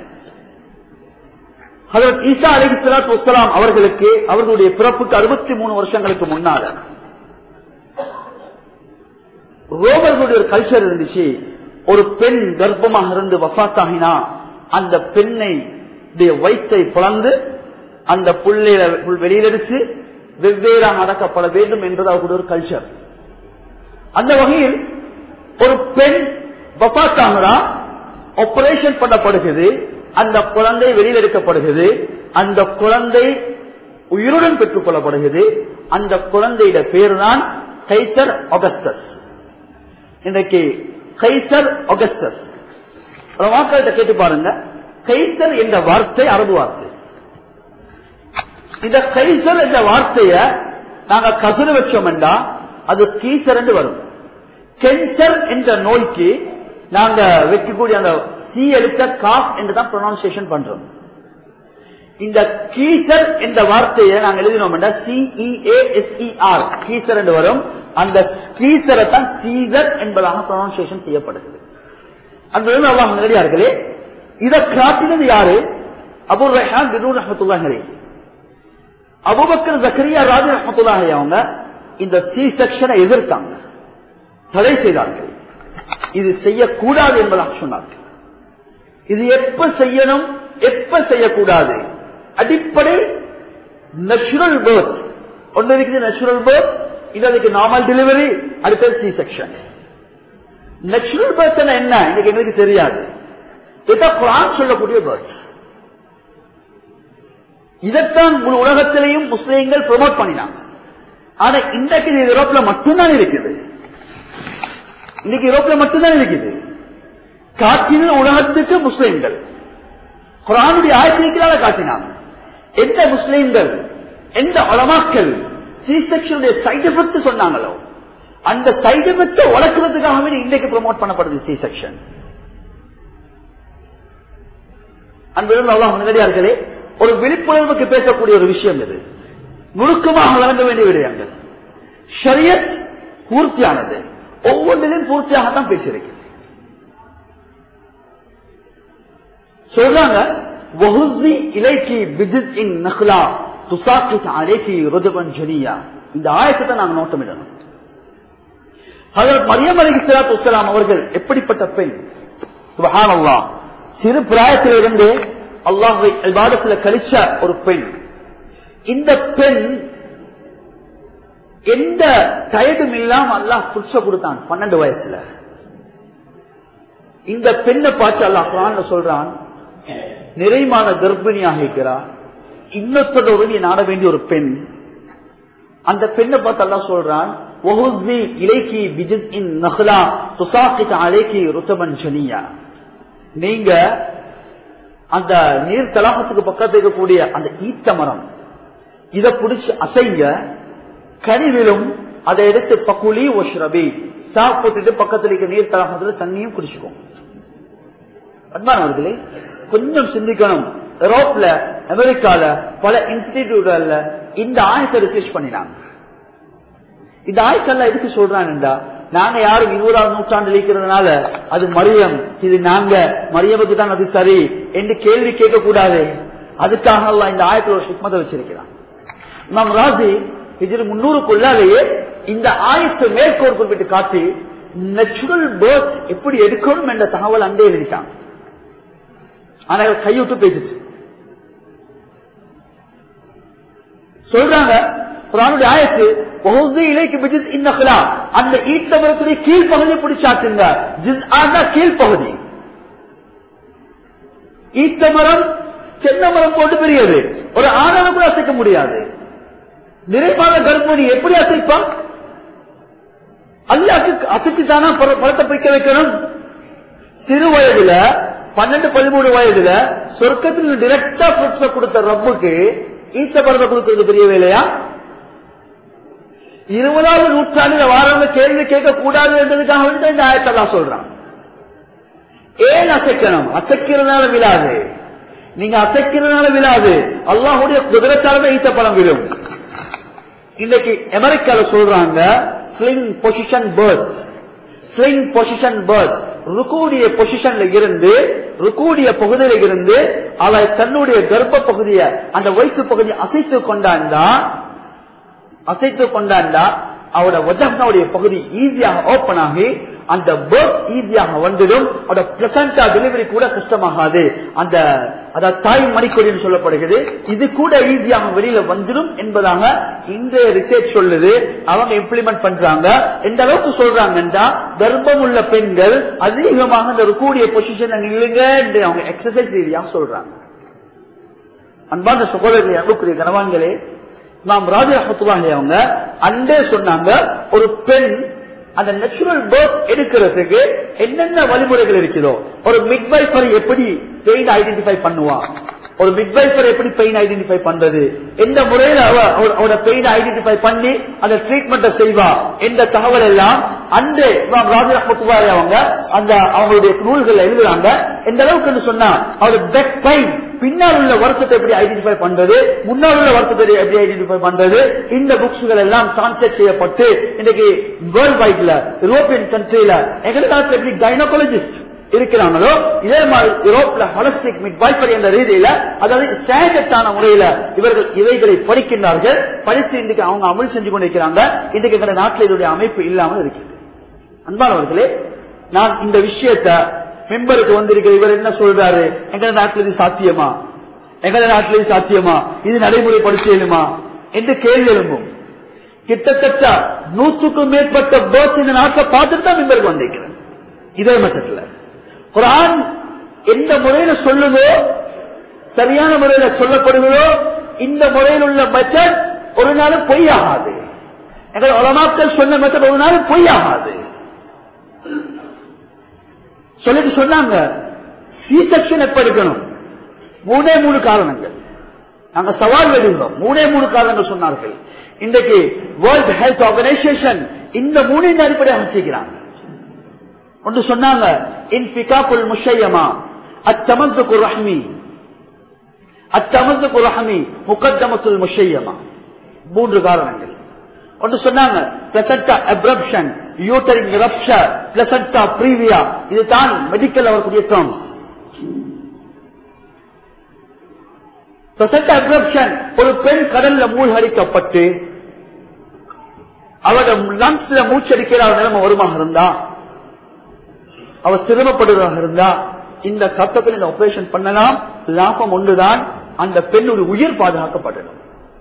ஹதரத் ஈசா அலி சலாத் வசலாம் அவர்களுக்கு அவர்களுடைய பிறப்புக்கு அறுபத்தி மூணு வருஷங்களுக்கு முன்னால ரோமர்களுடைய ஒரு கல்ச்சர் இருந்துச்சு ஒரு பெண் கர்ப்பமாக இருந்து வஃத்தாகினா அந்த பெண்ணை உடைய வயிற்றை பிளந்து அந்த புள்ளையில வெளியிலெடுத்து வெவ்வேறாக அடக்கப்பட வேண்டும் என்றது அவர்களுடைய ஒரு கல்ச்சர் அந்த வகையில் ஒரு பெண் வஃத்தாகிறா ஆபரேஷன் பண்ணப்படுகிறது அந்த குழந்தை வெளியில் எடுக்கப்படுகிறது அந்த குழந்தை உயிருடன் பெற்றுக் கொள்ளப்படுகிறது அந்த குழந்தையிட பேர் தான் கைசர் அகஸ்டஸ் இன்றைக்கு கைசர் அகஸ்டஸ் மக்கள்கிட்ட கேட்டு பாருங்க கைசர் என்ற வார்த்தை அரபு வார்த்தை இந்த கைசர் என்ற வார்த்தைய நாங்க கசுறு வச்சோம் என்றா அது கீசர் என்று வரும் கென்சர் என்ற நோய்க்கு நாங்க வைக்கக்கூடிய அந்த சி எழுத்த காஃப் என்று தான் ப்ரொனன்சியேஷன் பண்றோம் இந்த கீசர் என்ற வார்த்தையை நாங்க எழுதினோம் சிஇஏஎஸ்இஆர் கீசர் என்று வரும் அந்த கீசரை தான் சீசர் என்பதாக ப்ரொனன்சியேஷன் செய்யப்படுகிறது அந்த அல்லாஹ் நேரடியார்களே இதை காட்டினது யாரு அபுர் ரஹான் பினூர் ரஹமத்துல்லாஹரே அபுபக்கர் ஜக்கரியா ராஜு ரஹமத்துல்லாஹி அவங்க இந்த சி செக்ஷனை எதிர்த்தாங்க தடை செய்தார்கள் இது செய்யக்கூடாது என்பதாக சொன்னார்கள் இது எப்ப செய்யணும் எப்ப செய்யக்கூடாது அடிப்படை நேச்சுரல் பேர்த் ஒன்று இருக்குது நேச்சுரல் பேர்த் இது அதுக்கு நார்மல் டெலிவரி அடுத்தது சி செக்ஷன் நேச்சுரல் பேர்த் என்ன இன்னைக்கு எங்களுக்கு தெரியாது இதான் குரான் சொல்லக்கூடிய பேர்த் இதைத்தான் முழு உலகத்திலையும் முஸ்லீம்கள் ப்ரொமோட் பண்ணினாங்க ஆனா இன்றைக்கு இது யூரோப்ல மட்டும்தான் இருக்குது இன்னைக்கு யூரோப்ல மட்டும்தான் இருக்குது காட்டின உலகத்துக்கு முஸ்லிம்கள் குரானுடைய ஆட்சிக்காக காட்டினாங்க எந்த முஸ்லிம்கள் எந்த வளமாக்கள் சி செக்ஷனுடைய சைட் எஃபெக்ட் சொன்னாங்களோ அந்த சைட் எஃபெக்ட் வளர்க்கறதுக்காகவே இன்றைக்கு ப்ரொமோட் பண்ணப்படுது சி செக்ஷன் அன்பிலிருந்து அல்லாஹ் நேரடியார்களே ஒரு விழிப்புணர்வுக்கு பேசக்கூடிய ஒரு விஷயம் இது நுணுக்கமாக வழங்க வேண்டிய விடயங்கள் ஷரியத் பூர்த்தியானது ஒவ்வொன்றிலும் பூர்த்தியாகத்தான் பேசியிருக்கிறது சொல்றாங்க வஹுஸ்னி இலைக்கு பிஜித் இன் நஹ்லா துசாக்கித் அலைக்கு ருதுபன் ஜனியா இந்த ஆயத்தை நாங்க நோட்டமிடணும் ஹஜரத் மரியம் அலி இஸ்லாத்து வஸ்லாம் அவர்கள் எப்படிப்பட்ட பெண் சுபஹானல்லா சிறு பிராயத்திலிருந்து அல்லாஹை இபாதத்துல கழிச்ச ஒரு பெண் இந்த பெண் எந்த டயர்டும் இல்லாம அல்லாஹ் புதுச கொடுத்தான் பன்னெண்டு வயசுல இந்த பெண்ணை பார்த்து அல்லாஹ் குரான் சொல்றான் நிறைமான கர்ப்பிணியாக இருக்கிறார் இன்னொத்தோட உதவி நாட வேண்டிய ஒரு பெண் அந்த பெண்ணை பார்த்து அல்லாஹ் சொல்றான் இலைக்கு பிஜித் இன் நஹ்லா துசாக்கித் அலைக்கு ருத்தபன் ஜனியா நீங்க அந்த நீர் தலாகத்துக்கு பக்கத்தில் இருக்கக்கூடிய அந்த ஈத்த மரம் இதை பிடிச்சு அசைங்க கனிவிலும் அதை எடுத்து பக்குலி ஒஷ்ரபி சாப்பிட்டுட்டு பக்கத்தில் இருக்க நீர் தலாகத்துல தண்ணியும் குடிச்சுக்கும் அன்பானவர்களே கொஞ்சம் சிந்திக்கணும் யூரோப்ல அமெரிக்கால பல இன்ஸ்டிடியூட்ல இந்த ஆயத்தை ரிசர்ச் பண்ணினாங்க இந்த ஆயத்தெல்லாம் எதுக்கு சொல்றாங்கடா நாங்க யாரும் இருபதாவது நூற்றாண்டு இருக்கிறதுனால அது மரியம் இது நாங்க மரியமுக்கு தான் அது சரி என்று கேள்வி கேட்க கூடாது அதுக்காக எல்லாம் இந்த ஆயத்தில் ஒரு சிக்மத்தை வச்சிருக்கிறான் நம் ராசி இதில் முன்னூறுக்குள்ளாலேயே இந்த ஆயத்தை மேற்கோள் குறிப்பிட்டு காட்டி நேச்சுரல் பேர்த் எப்படி எடுக்கணும் என்ற தகவல் அங்கே எழுதிட்டாங்க ஆனா கைவிட்டு பேசிட்டு சொல்றாங்க குரானுடைய ஆயத்து இலைக்கு பிஜித் இன்னஹ்லா அந்த ஈட்டமரத்துடைய கீழ்ப்பகுதி பிடிச்சாட்டுங்க கீழ்ப்பகுதி ஈட்டமரம் சென்னமரம் போட்டு பெரியது ஒரு ஆணவம் கூட அசைக்க முடியாது நிறைவான கர்ப்பிணி எப்படி அசைப்பான் அல்லாக்கு அசைச்சுதானா பழத்தை பிடிக்க வைக்கணும் சிறு வயதுல பன்னெண்டு பதிமூணு வயதுல சொர்க்கத்தில் டிரெக்டா கொடுத்த ரப்புக்கு ஈட்ட பரத கொடுக்கிறது பெரிய வேலையா இருபதாவது நூற்றாண்டில் வாரவங்க கேள்வி கேட்க கூடாது என்பதுக்காக வந்து இந்த ஆயத்தெல்லாம் சொல்றான் ஏன் அசைக்கணும் அசைக்கிறதுனால விழாது நீங்க அசைக்கிறதுனால விழாது அல்லாஹுடைய குதிரத்தால ஈட்ட பழம் விழும் இன்னைக்கு அமெரிக்கால சொல்றாங்க sling position birth sling position birth ருக்கூடிய பொசிஷன்ல இருந்து ருக்கூடிய பகுதியில இருந்து அவ தன்னுடைய கர்ப்ப பகுதிய அந்த வயிற்று பகுதியை அசைத்து கொண்டாண்டா அசைத்து கொண்டாண்டா அவட வஜகனுடைய பகுதி ஈஸியாக ஓபன் ஆகி அந்த பேர்த் ஈஸியாக வந்துடும் அவட பிளசண்டா டெலிவரி கூட கஷ்டமாகாது அந்த அதாவது தாய் மணிக்கொடின்னு சொல்லப்படுகிறது இது கூட ஈஸியாக வெளியில வந்துடும் என்பதாக இன்றைய ரிசர்ச் சொல்லுது அவங்க இம்ப்ளிமெண்ட் பண்றாங்க எந்த அளவுக்கு சொல்றாங்கன்னா கர்ப்பம் உள்ள பெண்கள் அதிகமாக இந்த கூடிய பொசிஷன் நில்லுங்க என்று அவங்க எக்ஸசைஸ் ரீதியாக சொல்றாங்க அன்பான சகோதரர்களை அன்புக்குரிய கனவான்களே நாம் ராஜா ரஹத்துல்லாஹி அவங்க அண்டே சொன்னாங்க ஒரு பெண் அந்த நேச்சுரல் பர்த் எடுக்கிறதுக்கு என்னென்ன வழிமுறைகள் இருக்குதோ ஒரு மிட்வைஃபர் எப்படி பெயின் ஐடென்டிஃபை பண்ணுவா ஒரு மிட்வைஃபர் எப்படி பெயின் ஐடென்டிஃபை பண்றது எந்த முறையில அவ அவ- அவட பெயின் ஐடென்டிஃபை பண்ணி அந்த ட்ரீட்மெண்ட்டை செய்வா எந்த தகவல் எல்லாம் அந்த இமாம் ராஜா ரஹத்துல்லாஹி அவங்க அந்த அவங்களுடைய நூல்கள் எழுதுறாங்க எந்த அளவுக்கு சொன்னா அவருடைய பெக் பெயின் பின்னால் உள்ள வருத்தத்தை எப்படி ஐடென்டிஃபை பண்றது முன்னால் உள்ள வருத்தத்தை எப்படி ஐடென்டிஃபை பண்றது இந்த புக்ஸ்கள் எல்லாம் டிரான்ஸ்லேட் செய்யப்பட்டு இன்னைக்கு வேர்ல்ட் வைட்ல யூரோப்பியன் கண்ட்ரில எங்களுக்கு நாட்டில் எப்படி கைனோகாலஜிஸ்ட் இருக்கிறாங்களோ இதே மாதிரி யூரோப்ல ஹொலஸ்டிக் மிட்வைஃபர் என்ற ரீதியில அதாவது ஸ்டாண்டர்டான முறையில இவர்கள் இவைகளை படிக்கின்றார்கள் படித்து இன்றைக்கு அவங்க அமல் செஞ்சு கொண்டிருக்கிறாங்க இன்றைக்கு எங்க நாட்டில் இதனுடைய அமைப்பு இல்லாமல் இருக்கிறது அன்பானவர்களே நான் இந்த விஷயத்தை மெம்பருக்கு வந்திருக்கிற இவர் என்ன சொல்றாரு எங்க நாட்டில் இது சாத்தியமா எங்க நாட்டில் இது சாத்தியமா இது நடைமுறைப்படுத்தலுமா என்று கேள்வி எழும்பும் கிட்டத்தட்ட நூற்றுக்கும் மேற்பட்ட பேர்ஸ் இந்த நாட்டை பார்த்துட்டு தான் மெம்பருக்கு வந்திருக்கிறேன் இதே மட்டத்தில் குரான் எந்த முறையில சொல்லுதோ சரியான முறையில சொல்லப்படுகிறதோ இந்த முறையில் உள்ள மெத்தட் ஒரு நாளும் பொய்யாகாது எங்கள் உலமாக்கள் சொன்ன மெத்தட் ஒரு நாளும் பொய்யாகாது சொல்லிட்டு சொன்னாங்க சி செக்ஷன் எப்ப எடுக்கணும் மூணே மூணு காரணங்கள் நாங்க சவால் விடுகிறோம் மூணே மூணு காரணங்கள் சொன்னார்கள் இன்றைக்கு வேர்ல்ட் ஹெல்த் ஆர்கனைசேஷன் இந்த மூணின் அடிப்படையாக செய்கிறாங்க ஒன்று சொன்னாங்க இன்பிகாக்குல் முஷையமா அத்தமந்துக்கு ரஹ்மி அத்தமந்துக்கு ரஹ்மி முகத்தமத்துல் முஷையமா மூன்று காரணங்கள் ஒன்று சொன்னாங்க பிளசண்டா அப்ரப்ஷன் யூட்டரிங் ரப்ஷர் பிளசண்டா பிரீவியா இதுதான் மெடிக்கல் அவருக்குரிய டேர்ம் பிளசண்டா அப்ரப்ஷன் ஒரு பெண் கடல்ல மூழ்கடிக்கப்பட்டு அவரோட லங்ஸ்ல மூச்சடிக்கிற நிலைமை வருமாக இருந்தா அவர் சிரமப்படுவதாக இருந்தா இந்த சட்டத்தில் இந்த ஆபரேஷன் பண்ணலாம் லாபம் ஒன்றுதான் அந்த பெண்ணுடைய உயிர் பாதுகாக்கப்படணும்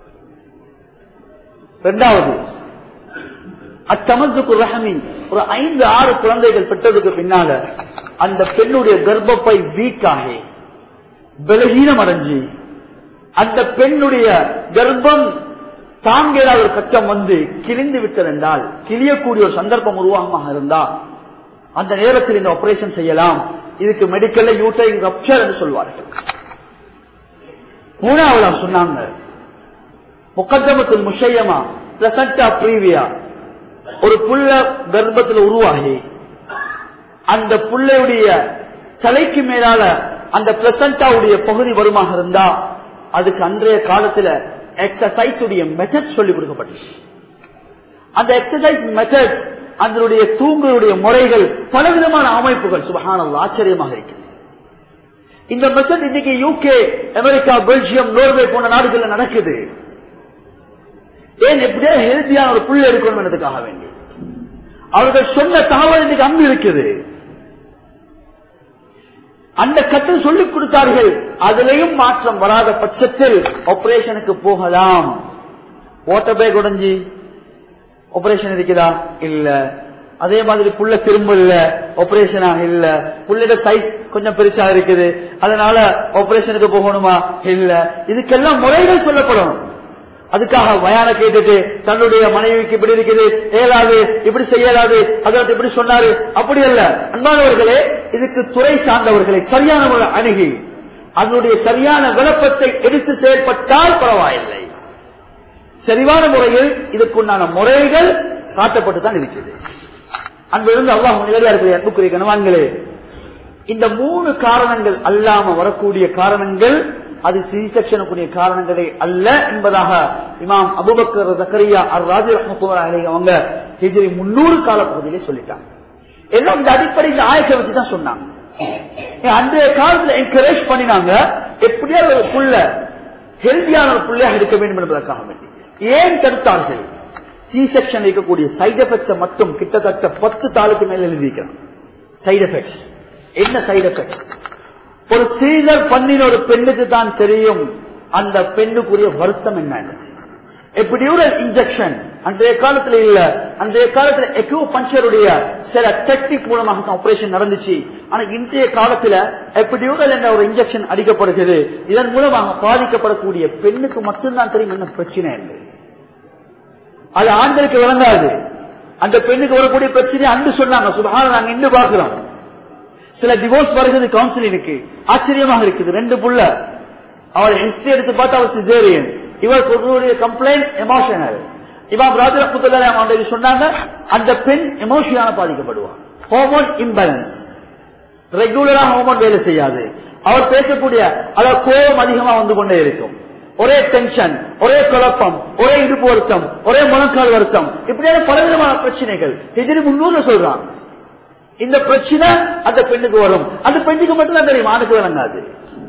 இரண்டாவது அத்தமதுக்கு ரஹமி ஒரு ஐந்து ஆறு குழந்தைகள் பெற்றதுக்கு பின்னால அந்த பெண்ணுடைய கர்ப்பப்பை வீக் ஆகி பலகீனம் அடைஞ்சு அந்த பெண்ணுடைய கர்ப்பம் தாங்கிற ஒரு கட்டம் வந்து கிழிந்து விட்டதென்றால் கிழியக்கூடிய ஒரு சந்தர்ப்பம் உருவாகமாக இருந்தா அந்த நேரத்தில் இந்த ஆபரேஷன் செய்யலாம் இதுக்கு மெடிக்கல்ல யூட்ரைன் ரப்சர் என்று சொல்வார்கள் மூணாவது சொன்னாங்க முக்கத்தமத்தில் முஷையமா பிளசண்டா பிரீவியா ஒரு புள்ள கர்ப்பத்தில் உருவாகி அந்த புள்ளையுடைய தலைக்கு மேலால அந்த பிளசண்டாவுடைய பகுதி வருமாக இருந்தா அதுக்கு அன்றைய காலத்துல எக்ஸசைஸ் உடைய மெத்தட் சொல்லி கொடுக்கப்பட்டுச்சு அந்த எக்ஸசைஸ் மெத்தட் அதனுடைய தூங்குடைய முறைகள் பலவிதமான அமைப்புகள் சுபகான ஆச்சரியமாக இருக்கிறது இந்த மெத்தட் இன்னைக்கு யூகே அமெரிக்கா பெல்ஜியம் நோர்வே போன்ற நாடுகள்ல நடக்குது ஏன் எப்படியா ஹெல்த்தியான ஒரு புள்ள இருக்கணும்ன்றதுக்காக வேண்டி அவர்கள் சொன்ன தகவல் இன்னைக்கு அங்கு இருக்குது அந்த கட்டில் சொல்லிக் கொடுத்தார்கள் அதிலையும் மாற்றம் வராத பட்சத்தில் ஆபரேஷனுக்கு போகலாம் ஓட்ட பேக் உடஞ்சி ஆபரேஷன் இருக்குதா இல்ல அதே மாதிரி புள்ள திரும்ப இல்ல ஆபரேஷனா இல்ல புள்ளைட சைஸ் கொஞ்சம் பெருசா இருக்குது அதனால ஆபரேஷனுக்கு போகணுமா இல்ல இதுக்கெல்லாம் முறைகள் சொல்லப்படும் அதுக்காக வயான கேட்டுட்டு தன்னுடைய மனைவிக்கு இப்படி இருக்குது ஏலாது இப்படி செய்யலாது அதற்கு இப்படி சொன்னாரு அப்படி அல்ல அன்பானவர்களே இதுக்கு துறை சார்ந்தவர்களை சரியான முறை அணுகி அதனுடைய சரியான விளப்பத்தை எடுத்து செயல்பட்டால் பரவாயில்லை சரிவான முறையில் இதுக்குண்டான முறைகள் காட்டப்பட்டு தான் இருக்கிறது அன்பிலிருந்து அல்லாஹ் நிலையா இருக்கிற அன்புக்குரிய கனவான்களே இந்த மூணு காரணங்கள் அல்லாம வரக்கூடிய காரணங்கள் அது சி செக்ஷனுக்குரிய காரணங்களே அல்ல என்பதாக இமாம் அபுபக்கர் ஜக்கரியா அர் ராஜி ரஹமத்துல்லாஹி அவங்க ஹிஜ்ரி முன்னூறு கால பகுதியிலே சொல்லிட்டாங்க எல்லாம் இந்த அடிப்படையில் ஆயத்தை வச்சு தான் சொன்னாங்க அன்றைய காலத்துல என்கரேஜ் பண்ணினாங்க எப்படியா ஒரு புள்ள ஹெல்தியான ஒரு புள்ளையாக இருக்க வேண்டும் என்பதற்காக வேண்டி ஏன் தடுத்தார்கள் சி செக்ஷன் இருக்கக்கூடிய சைடு எஃபெக்ட்ஸை மட்டும் கிட்டத்தட்ட பத்து தாளுக்கு மேல எழுதியிருக்கிறான் சைடு எஃபெக்ட்ஸ் என்ன சைடு எஃபெக்ட் ஒரு சீசர் பண்ணின ஒரு பெண்ணுக்கு தான் தெரியும் அந்த பெண்ணுக்குரிய வருத்தம் என்ன எபிடியூரல் இன்ஜெக்ஷன் அன்றைய காலத்துல இல்ல அன்றைய காலத்துல எக்யூ பஞ்சருடைய சில டெக்னிக் மூலமாக ஆபரேஷன் நடந்துச்சு ஆனா இன்றைய காலத்துல எபிடியூரல் என்ற ஒரு இன்ஜெக்ஷன் அடிக்கப்படுகிறது இதன் மூலமாக பாதிக்கப்படக்கூடிய பெண்ணுக்கு மட்டும்தான் தெரியும் என்ன பிரச்சனை இல்லை அது ஆண்களுக்கு விளங்காது அந்த பெண்ணுக்கு வரக்கூடிய பிரச்சனை அன்று சொன்னாங்க சுபகான நாங்க இன்று பார்க்கிறோம் சில டிவோர்ஸ் வருகிறது கவுன்சிலிங்க்கு ஆச்சரியமாக இருக்குது ரெண்டு புள்ள அவள் ஹிஸ்டரி எடுத்து பார்த்தா அவர் சிசேரியன் இவர் கொடுக்கக்கூடிய கம்ப்ளைண்ட் எமோஷனல் இமாம் ராஜரத்ன சொன்னாங்க அந்த பெண் எமோஷனால பாதிக்கப்படுவார் ஹோமோன் இம்பேலன்ஸ் ரெகுலரா ஹோமோன் வேலை செய்யாது அவர் பேசக்கூடிய அதாவது கோபம் அதிகமா வந்து கொண்டே இருக்கும் ஒரே டென்ஷன் ஒரே குழப்பம் ஒரே இடுப்பு வருத்தம் ஒரே முழங்கால் வருத்தம் இப்படியான பலவிதமான பிரச்சனைகள் எதிரி முன்னூறு சொல்றான் இந்த பிரச்சனை அந்த பெண்ணுக்கு வரும் அந்த பெண்ணுக்கு மட்டும்தான் தெரியும் ஆணுக்கு விளங்காது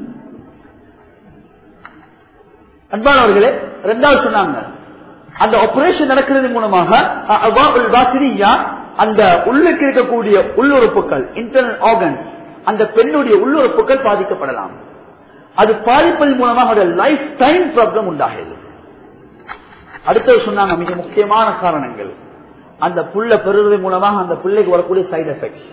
அன்பானவர்களே ரெண்டாவது சொன்னாங்க அந்த ஆபரேஷன் நடக்கிறது மூலமாக அந்த உள்ளுக்கு இருக்கக்கூடிய உள்ளுறுப்புகள் இன்டர்னல் ஆர்கன் அந்த பெண்ணுடைய உள்ளுறுப்புகள் பாதிக்கப்படலாம் அது பாதிப்பதன் மூலமாக லைஃப் டைம் ப்ராப்ளம் உண்டாகிறது அடுத்தது சொன்னாங்க மிக முக்கியமான காரணங்கள் அந்த புள்ள பெறுவது மூலமாக அந்த பிள்ளைக்கு வரக்கூடிய சைடு எஃபெக்ட்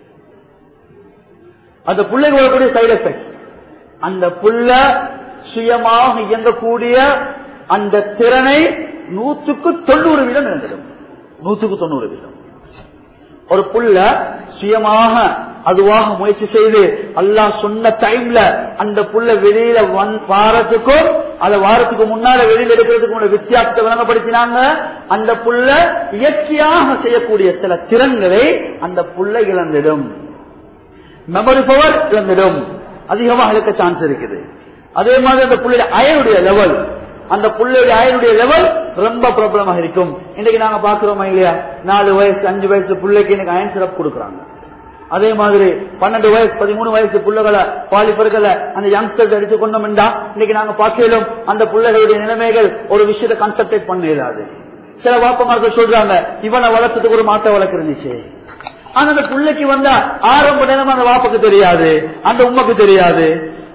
அந்த பிள்ளைக்கு வரக்கூடிய சைடு எஃபெக்ட் அந்த புள்ள சுயமாக இயங்கக்கூடிய அந்த திறனை நூற்றுக்கு தொண்ணூறு வீதம் இழந்துடும் நூற்றுக்கு தொண்ணூறு வீதம் ஒரு புள்ள சுயமாக அதுவாக முயற்சி செய்து அல்லாஹ் சொன்ன டைம்ல அந்த புள்ள வெளியில வாரத்துக்கும் அதை வாரத்துக்கு முன்னால வெளியில எடுக்கிறதுக்கு உள்ள வித்தியாசத்தை விளங்கப்படுத்தினாங்க அந்த புள்ள இயற்கையாக செய்யக்கூடிய சில திறன்களை அந்த புள்ள இழந்திடும் மெமரி பவர் இழந்திடும் அதிகமாக இருக்க சான்ஸ் இருக்குது அதே மாதிரி அந்த புள்ளைய அயனுடைய லெவல் அந்த புள்ளையுடைய அயனுடைய லெவல் ரொம்ப ப்ராப்ளமாக இருக்கும் இன்னைக்கு நாங்க பாக்குறோமா இல்லையா நாலு வயசு அஞ்சு வயசு பிள்ளைக்கு இன்னைக்கு அயன் சிறப்பு கொடுக்குறாங்க அதே மாதிரி பன்னெண்டு வயசு பதிமூணு வயசு பிள்ளைகளை பாலிபர்களை அந்த யங்ஸ்டர்ஸ் அடிச்சு கொண்டோம்டா இன்னைக்கு நாங்க பார்க்கலும் அந்த பிள்ளைகளுடைய நிலைமைகள் ஒரு விஷயத்தை கன்சல்டேட் பண்ண இயலாது சில வாப்பமார்கள் சொல்றாங்க இவனை வளர்த்ததுக்கு ஒரு மாட்டை வளர்க்கு இருந்துச்சு ஆனா அந்த பிள்ளைக்கு வந்தா ஆரம்ப நேரம் அந்த வாப்புக்கு தெரியாது அந்த உண்மைக்கு தெரியாது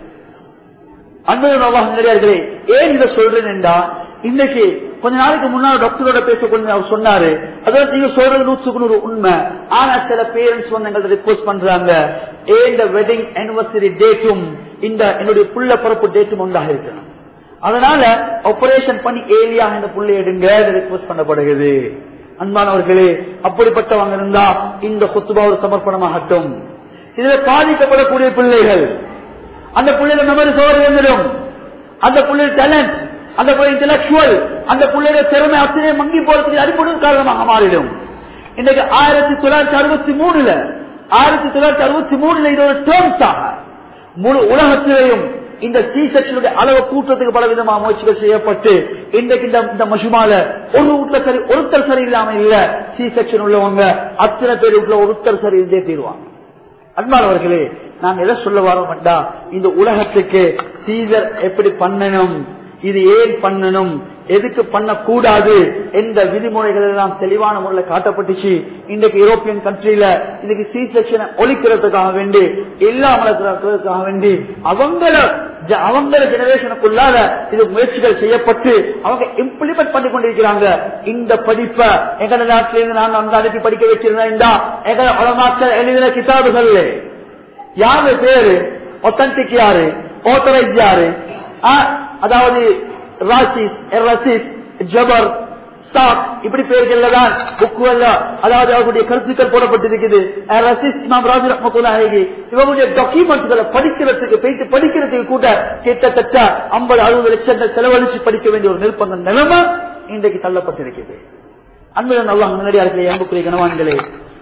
அன்பர்களே ஏன் இதை சொல்றேன் என்றா இன்னைக்கு கொஞ்ச நாளைக்கு முன்னாடி டாக்டரோட பேச கொஞ்சம் அவர் சொன்னாரு அதாவது நீங்க சொல்றது நூற்றுக்கு நூறு உண்மை ஆனா சில பேரண்ட்ஸ் வந்து எங்கள்ட்ட ரிக்வஸ்ட் பண்றாங்க ஏன் இந்த வெட்டிங் அனிவர்சரி டேட்டும் இந்த என்னுடைய புள்ள பிறப்பு டேட்டும் ஒன்றாக இருக்கணும் அதனால ஆபரேஷன் பண்ணி ஏலியா இந்த புள்ளை எடுங்க ரிக்வஸ்ட் பண்ணப்படுகிறது அன்பானவர்களே அப்படிப்பட்டவங்க இருந்தா இந்த குத்துபா ஒரு சமர்ப்பணமாகட்டும் இதுல பாதிக்கப்படக்கூடிய பிள்ளைகள் அந்த பிள்ளைகள் மெமரி சோறு வந்துடும் அந்த பிள்ளைகள் டேலண்ட் அந்த பிள்ளை இன்டலக்சுவல் அந்த பிள்ளைகள் திறமை அத்தனை மங்கி போறதுக்கு அடிப்படை காரணமாக மாறிடும் இன்னைக்கு ஆயிரத்தி தொள்ளாயிரத்தி அறுபத்தி மூணுல ஆயிரத்தி தொள்ளாயிரத்தி அறுபத்தி மூணுல இது ஒரு டேர்ம்ஸ் ஆக முழு உலகத்திலேயும் இந்த சி செக்ஷனுடைய அளவு கூட்டத்துக்கு பல விதமான முயற்சிகள் செய்யப்பட்டு இன்றைக்கு இந்த இந்த மசுமால ஒரு வீட்டுல சரி ஒருத்தர் சரி இல்லாம இல்ல சி செக்ஷன் உள்ளவங்க அத்தனை பேர் வீட்டுல ஒருத்தர் சரி இருந்தே தீருவாங்க அன்பானவர்களே நாங்க எதை சொல்ல வரோம்டா இந்த உலகத்துக்கு சீசர் எப்படி பண்ணணும் இது ஏன் பண்ணணும் எதுக்கு பண்ணக்கூடாது எந்த விதிமுறைகள் எல்லாம் தெளிவான முறையில் காட்டப்பட்டுச்சு இன்றைக்கு யூரோப்பியன் கண்ட்ரியில இதுக்கு சி செக்ஷனை ஒழிக்கிறதுக்காக வேண்டி இல்லாமலுக்காக வேண்டி அவங்கள அவங்கள ஜெனரேஷனுக்குள்ளாத இது முயற்சிகள் செய்யப்பட்டு அவங்க இம்ப்ளிமெண்ட் பண்ணி கொண்டிருக்கிறாங்க இந்த படிப்பை எங்க நாட்டிலிருந்து நாங்க அங்க அனுப்பி படிக்க வச்சிருந்தா எங்க உலமாக்கள் எழுதின கிதாபுகள் யாரு பேரு ஒத்தன்டிக் யாரு ஆத்தரைஸ் யாரு அதாவது ராசிஸ் ரசிஸ் ஜபர் ஸ்டாக் இப்படி பேர்கள் தான் புக்குவல்ல அதாவது அவருடைய கருத்துக்கள் போடப்பட்டிருக்குது ரசிஸ் இமாம் ராஜு ரஹமத்துல்லாஹி இவங்களுடைய டாக்குமெண்ட்களை படிக்கிறதுக்கு போயிட்டு படிக்கிறதுக்கு கூட கிட்டத்தட்ட ஐம்பது அறுபது லட்சங்கள் செலவழிச்சு படிக்க வேண்டிய ஒரு நிர்பந்த நிலைமை இன்றைக்கு தள்ளப்பட்டிருக்கிறது அன்புடன் அல்லாஹ் முன்னாடியார்களே அன்புக்குரிய கனவான்களே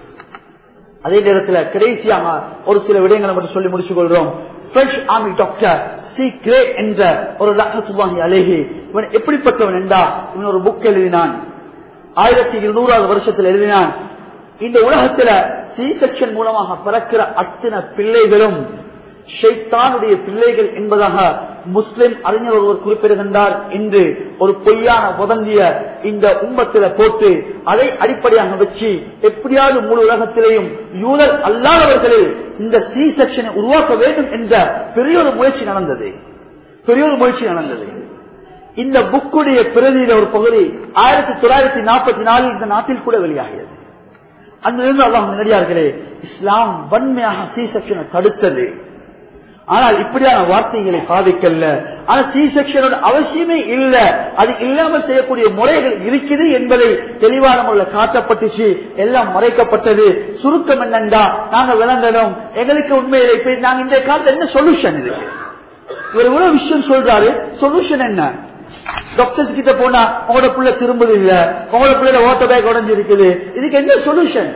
அதே நேரத்தில் கடைசியாக ஒரு சில விடயங்களை மட்டும் சொல்லி முடிச்சுக் கொள்றோம் French army doctor C Gray என்ற ஒரு லஹத்துவாங்கி அழகி இவன் எப்படிப்பட்டவன் என்றா இவன் ஒரு புக் எழுதினான் ஆயிரத்தி இருநூறாவது வருஷத்தில் எழுதினான் இந்த உலகத்துல சி செக்ஷன் மூலமாக பிறக்கிற அத்தனை பிள்ளைகளும் ஷைத்தானுடைய பிள்ளைகள் என்பதாக முஸ்லிம் அறிஞர் ஒருவர் குறிப்பிடுகின்றார் என்று ஒரு பொய்யான உதந்திய இந்த உம்மத்தில போட்டு அதை அடிப்படையாக வச்சு எப்படியாவது முழு உலகத்திலேயும் யூதர் அல்லாதவர்களில் இந்த சி செக்ஷனை உருவாக்க வேண்டும் என்ற பெரிய ஒரு முயற்சி நடந்தது பெரிய ஒரு முயற்சி நடந்தது இந்த புக்குடைய பிரதியில ஒரு பகுதி ஆயிரத்தி தொள்ளாயிரத்தி நாற்பத்தி நாலில் இந்த நாட்டில் கூட வெளியாகியது அங்கிருந்து அல்லாஹ் நேரடியார்களே இஸ்லாம் வன்மையாக சி செக்ஷனை தடுத்தது ஆனால் இப்படியான வார்த்தைகளை பாதிக்கல ஆனா சி செக்ஷனோட அவசியமே இல்ல அது இல்லாமல் செய்யக்கூடிய முறைகள் இருக்குது என்பதை தெளிவான முறையில் காட்டப்பட்டுச்சு எல்லாம் மறைக்கப்பட்டது சுருக்கம் என்னண்டா நாங்க விளங்கணும் எங்களுக்கு உண்மையில இப்ப நாங்க இந்த காலத்துல என்ன சொல்யூஷன் இது இவர் இவ்வளவு விஷயம் சொல்றாரு சொல்யூஷன் என்ன டாக்டர்ஸ் கிட்ட போனா உங்களோட புள்ள திரும்புது இல்ல உங்களோட பிள்ளைட ஓட்ட பேக் உடஞ்சு இருக்குது இதுக்கு என்ன சொல்யூஷன்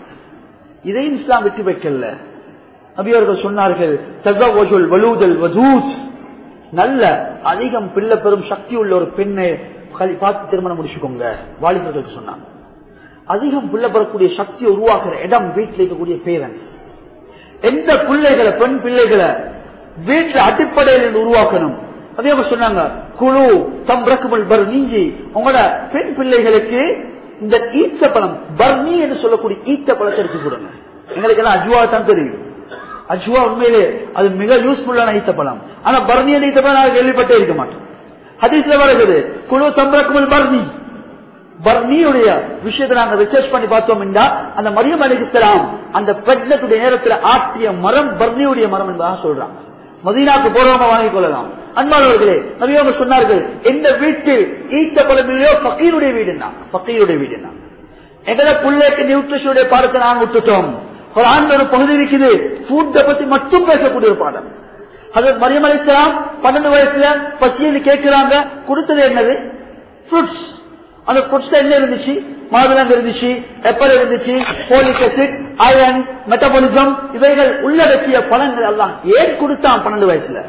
இதையும் இஸ்லாம் விட்டு வைக்கல நபியவர்கள் சொன்னார்கள் தகவல் வலூதல் வதூத் நல்ல அதிகம் பிள்ளை பெறும் சக்தி உள்ள ஒரு பெண்ணை கலி- பார்த்து திருமணம் முடிச்சுக்கோங்க வாலிபர்களுக்கு சொன்னாங்க அதிகம் பிள்ளை பெறக்கூடிய சக்தியை உருவாக்குற இடம் வீட்டில் இருக்கக்கூடிய பேரன் எந்த பிள்ளைகளை பெண் பிள்ளைகளை வீட்டுல அடிப்படையில் இருந்து உருவாக்கணும் அதே மாதிரி சொன்னாங்க குழு தம்பிரக்குமல் பர் நீஞ்சி உங்களோட பெண் பிள்ளைகளுக்கு இந்த ஈச்ச பழம் பர்னி என்று சொல்லக்கூடிய ஈச்ச பழத்தை எடுத்து கொடுங்க எங்களுக்கு எல்லாம் அஜுவா தான் தெரியும் அஜுவா உண்மையிலே அது மிக யூஸ்ஃபுல்லான ஈத்த பழம் ஆனா பர்னி என்ற ஈத்த பழம் நான் கேள்விப்பட்டே இருக்க மாட்டோம் ஹதீஸ்ல வருகிறது குழு தம்பிரக்குமல் பர்னி பர்னியுடைய விஷயத்தை நாங்க ரிசர்ச் பண்ணி பார்த்தோம் என்றா அந்த மரியம் அலிஸ்லாம் அந்த பிரஜனத்துடைய நேரத்தில் ஆற்றிய மரம் பர்னியுடைய மரம் என்பதாக சொல்றாங்க மதீனாக்கு போறவங்க வாங்கிக் கொள்ளலாம் அன்பாளர்களே நபியவங்க சொன்னார்கள் எந்த வீட்டில் ஈட்ட பழம் இல்லையோ பக்கீருடைய வீடு தான் பக்கீருடைய வீடு தான் எங்களை பிள்ளைக்கு நியூட்ரிஷனுடைய பாடத்தை நாங்க விட்டுட்டோம் ஒரு ஆண்டு ஒரு பகுதி இருக்குது ஃபுட்டை பத்தி மட்டும் பேசக்கூடிய ஒரு பாடம் அது மரியம் அலிஸ்லாம் பன்னெண்டு வயசுல பசியில் கேட்கிறாங்க கொடுத்தது என்னது ஃப்ரூட்ஸ் அந்த ஃப்ரூட்ஸ் என்ன இருந்துச்சு மாதுளம் இருந்துச்சு எப்பல் இருந்துச்சு போலிக் அசிட் அயன் மெட்டபாலிசம் இவைகள் உள்ளடக்கிய பழங்கள் எல்லாம் ஏன் கொடுத்தான் பன்னெண்டு வயசுல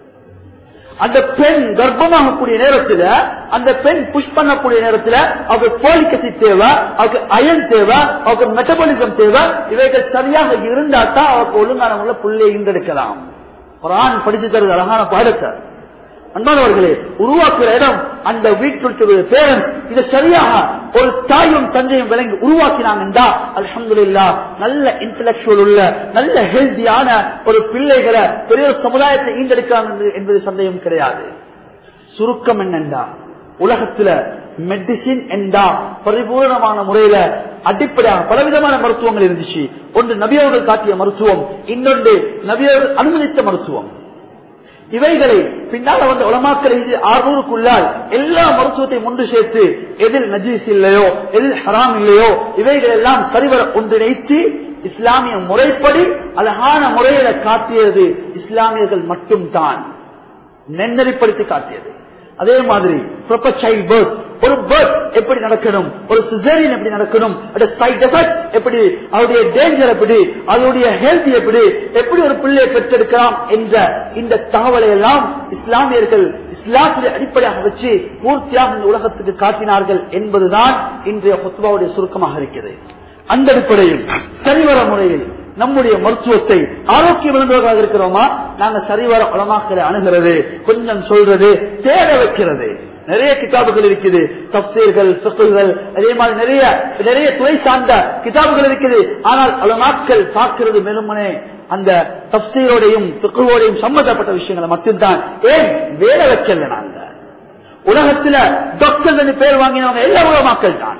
அந்த பெண் கர்ப்பமாகக்கூடிய நேரத்துல அந்த பெண் புஷ் பண்ணக்கூடிய நேரத்துல அவருக்கு போலிக் அசிட் தேவை அவருக்கு அயன் தேவை அவருக்கு மெட்டபாலிசம் தேவை இவைகள் சரியாக இருந்தா தான் அவருக்கு ஒழுங்கான உள்ள புள்ளையை ஈண்டெடுக்கலாம் குரான் படித்து தருவது அழகான பாடத்தை அன்பானவர்களே உருவாக்குற இடம் அந்த வீட்டுடைய பேரன் இதை சரியாக ஒரு தாயும் தந்தையும் விளங்கி உருவாக்கினாங்க அலமதுல்லா நல்ல இன்டலக்சுவல் உள்ள நல்ல ஹெல்தியான ஒரு பிள்ளைகளை பெரிய ஒரு சமுதாயத்தை ஈண்டெடுக்கிறாங்க என்பது சந்தேகம் கிடையாது சுருக்கம் என்னண்டா உலகத்துல மெடிசின் என்றா பரிபூர்ணமான முறையில அடிப்படையாக பலவிதமான மருத்துவங்கள் இருந்துச்சு ஒன்று நபியவர்கள் காட்டிய மருத்துவம் இன்னொன்று நபியவர்கள் அனுமதித்த மருத்துவம் இவைகளை பின்னால வந்த உலமாக்கள் இது ஆறுநூறுக்குள்ளால் எல்லா மருத்துவத்தையும் ஒன்று சேர்த்து எதில் நஜீஸ் இல்லையோ எதில் ஹராம் இல்லையோ இவைகள் எல்லாம் சரிவர ஒன்றிணைத்து இஸ்லாமிய முறைப்படி அழகான முறையில காட்டியது இஸ்லாமியர்கள் மட்டும்தான் நெண்ணறிப்படுத்தி காட்டியது அதே மாதிரி ப்ராப்பர் சைல்ட் பர்த் ஒரு பர்த் எப்படி நடக்கணும் ஒரு சிசேரியன் எப்படி நடக்கணும் சைட் எஃபெக்ட் எப்படி அவருடைய டேஞ்சர் எப்படி அதனுடைய ஹெல்த் எப்படி எப்படி ஒரு பிள்ளையை பெற்றெடுக்கலாம் என்ற இந்த தகவலை எல்லாம் இஸ்லாமியர்கள் இஸ்லாத்திலே அடிப்படையாக வச்சு பூர்த்தியாக இந்த உலகத்துக்கு காட்டினார்கள் என்பதுதான் இன்றைய பொத்துவாவுடைய சுருக்கமாக இருக்கிறது அந்த அடிப்படையில் சரிவர முறையில் நம்முடைய மருத்துவத்தை ஆரோக்கியம் விழுந்தவர்களாக இருக்கிறோமா நாங்க சரிவர உலமாக்களை அணுகிறது கொஞ்சம் சொல்றது தேட வைக்கிறது நிறைய கிதாபுகள் இருக்குது தப்சீர்கள் சொற்கள் அதே மாதிரி நிறைய நிறைய துறை சார்ந்த கிதாபுகள் இருக்குது ஆனால் உலமாக்கள் பார்க்கிறது மெலுமனே அந்த தப்சீரோடையும் சொற்களோடையும் சம்பந்தப்பட்ட விஷயங்களை மட்டும்தான் ஏன் வேலை வைக்கல நாங்க உலகத்துல டாக்டர் பேர் வாங்கினவங்க எல்லா உலமாக்கள் தான்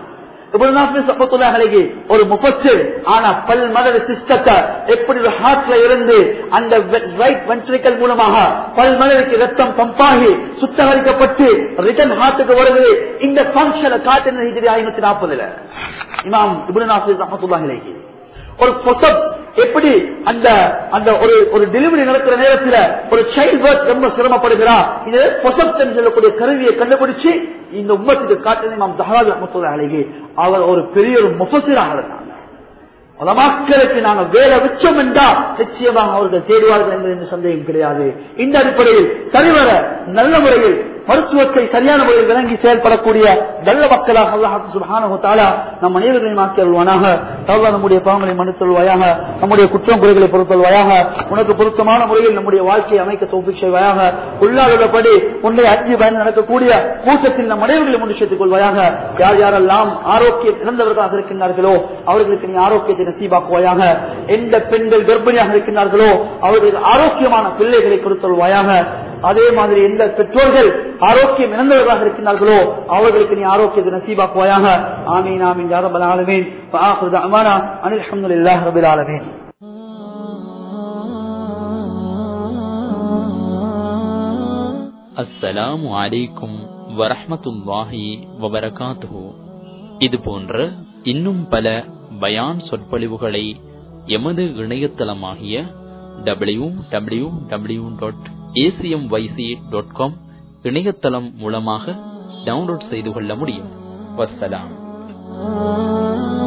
ஒரு முப்பத்தில் ஆனா பல் மதர் சிஸ்டத்தை எப்படி ஒரு ஹார்ட்ல இருந்து அந்த ரைட் வென்ட்ரிக்கல் மூலமாக பல் மதருக்கு ரத்தம் பம்பாகி சுத்தகரிக்கப்பட்டு ரிட்டன் ஹார்ட்டுக்கு வருது இந்த பங்கனை காட்டு ஐநூத்தி நாற்பதுல இமாம் இபுல் நாசிர் ரஹமத்துல்லாஹிலேக்கு ஒரு பொசப் எப்படி அந்த அந்த ஒரு ஒரு டெலிவரி நடக்கிற நேரத்தில் ஒரு சைல்ட் பர்த் ரொம்ப சிரமப்படுகிறா இது பொசப் சொல்லக்கூடிய கருவியை கண்டுபிடிச்சு இந்த உம்மத்துக்கு காட்டின நாம் தகாது ரஹமத்துல்லா அழகி அவர் ஒரு பெரிய ஒரு முஃபசிராக இருந்தாங்க உலமாக்களுக்கு நாங்கள் வேலை வச்சோம் என்றால் நிச்சயமாக அவர்கள் தேடுவார்கள் என்பது எந்த சந்தேகம் கிடையாது இந்த அடிப்படையில் சரிவர நல்ல முறையில் மருத்துவத்தை சரியான முறையில் விளங்கி செயல்படக்கூடிய நல்ல மக்களாக அல்லாஹ் சுப்ஹானஹு தஆலா நம் அனைவர்களையும் ஆக்கி அருள்வானாக தவறு நம்முடைய பாவங்களை மன்னித்தல்வாயாக நம்முடைய குற்றம் குறைகளை பொறுத்தல்வாயாக உனக்கு பொருத்தமான முறையில் நம்முடைய வாழ்க்கையை அமைக்க தோப்பிக் செய்வாயாக உள்ளாளுள்ளபடி உன்னை அஞ்சு பயந்து நடக்கக்கூடிய கூட்டத்தில் நம் அனைவர்களை முன் சேர்த்துக் கொள்வாயாக யார் யாரெல்லாம் ஆரோக்கியம் இழந்தவர்களாக இருக்கின்றார்களோ அவர்களுக்கு நீ ஆரோக்கியத்தை நசீபாக்குவாயாக எந்த பெண்கள் கர்ப்பிணியாக இருக்கின்றார்களோ அவர்களுக்கு ஆரோக்கியமான பிள்ளைகளை கொடுத்தல்வாயாக அதே மாதிரி எந்த பெற்றோர்கள் ஆரோக்கியம் இழந்தவர்களாக இருக்கின்றார்களோ அவர்களுக்கு நீ ஆரோக்கியத்தை நசீபாக்குவாயாக ஆமீன் ஆமீன் யாரபல் ஆலமீன் فآخر دعوانا أن الحمد لله رب العالمين அஸ்ஸலாமு அலைக்கும் வரஹ்மத்துல்லாஹி வபரகாத்துஹு இது போன்ற இன்னும் பல பயான் சொற்பொழிவுகளை எமது இணையதளமாகிய W W W dot ACM YC dot com இணையதளம் மூலமாக டவுன்லோட் செய்து கொள்ள முடியும் வஸ்ஸலாம்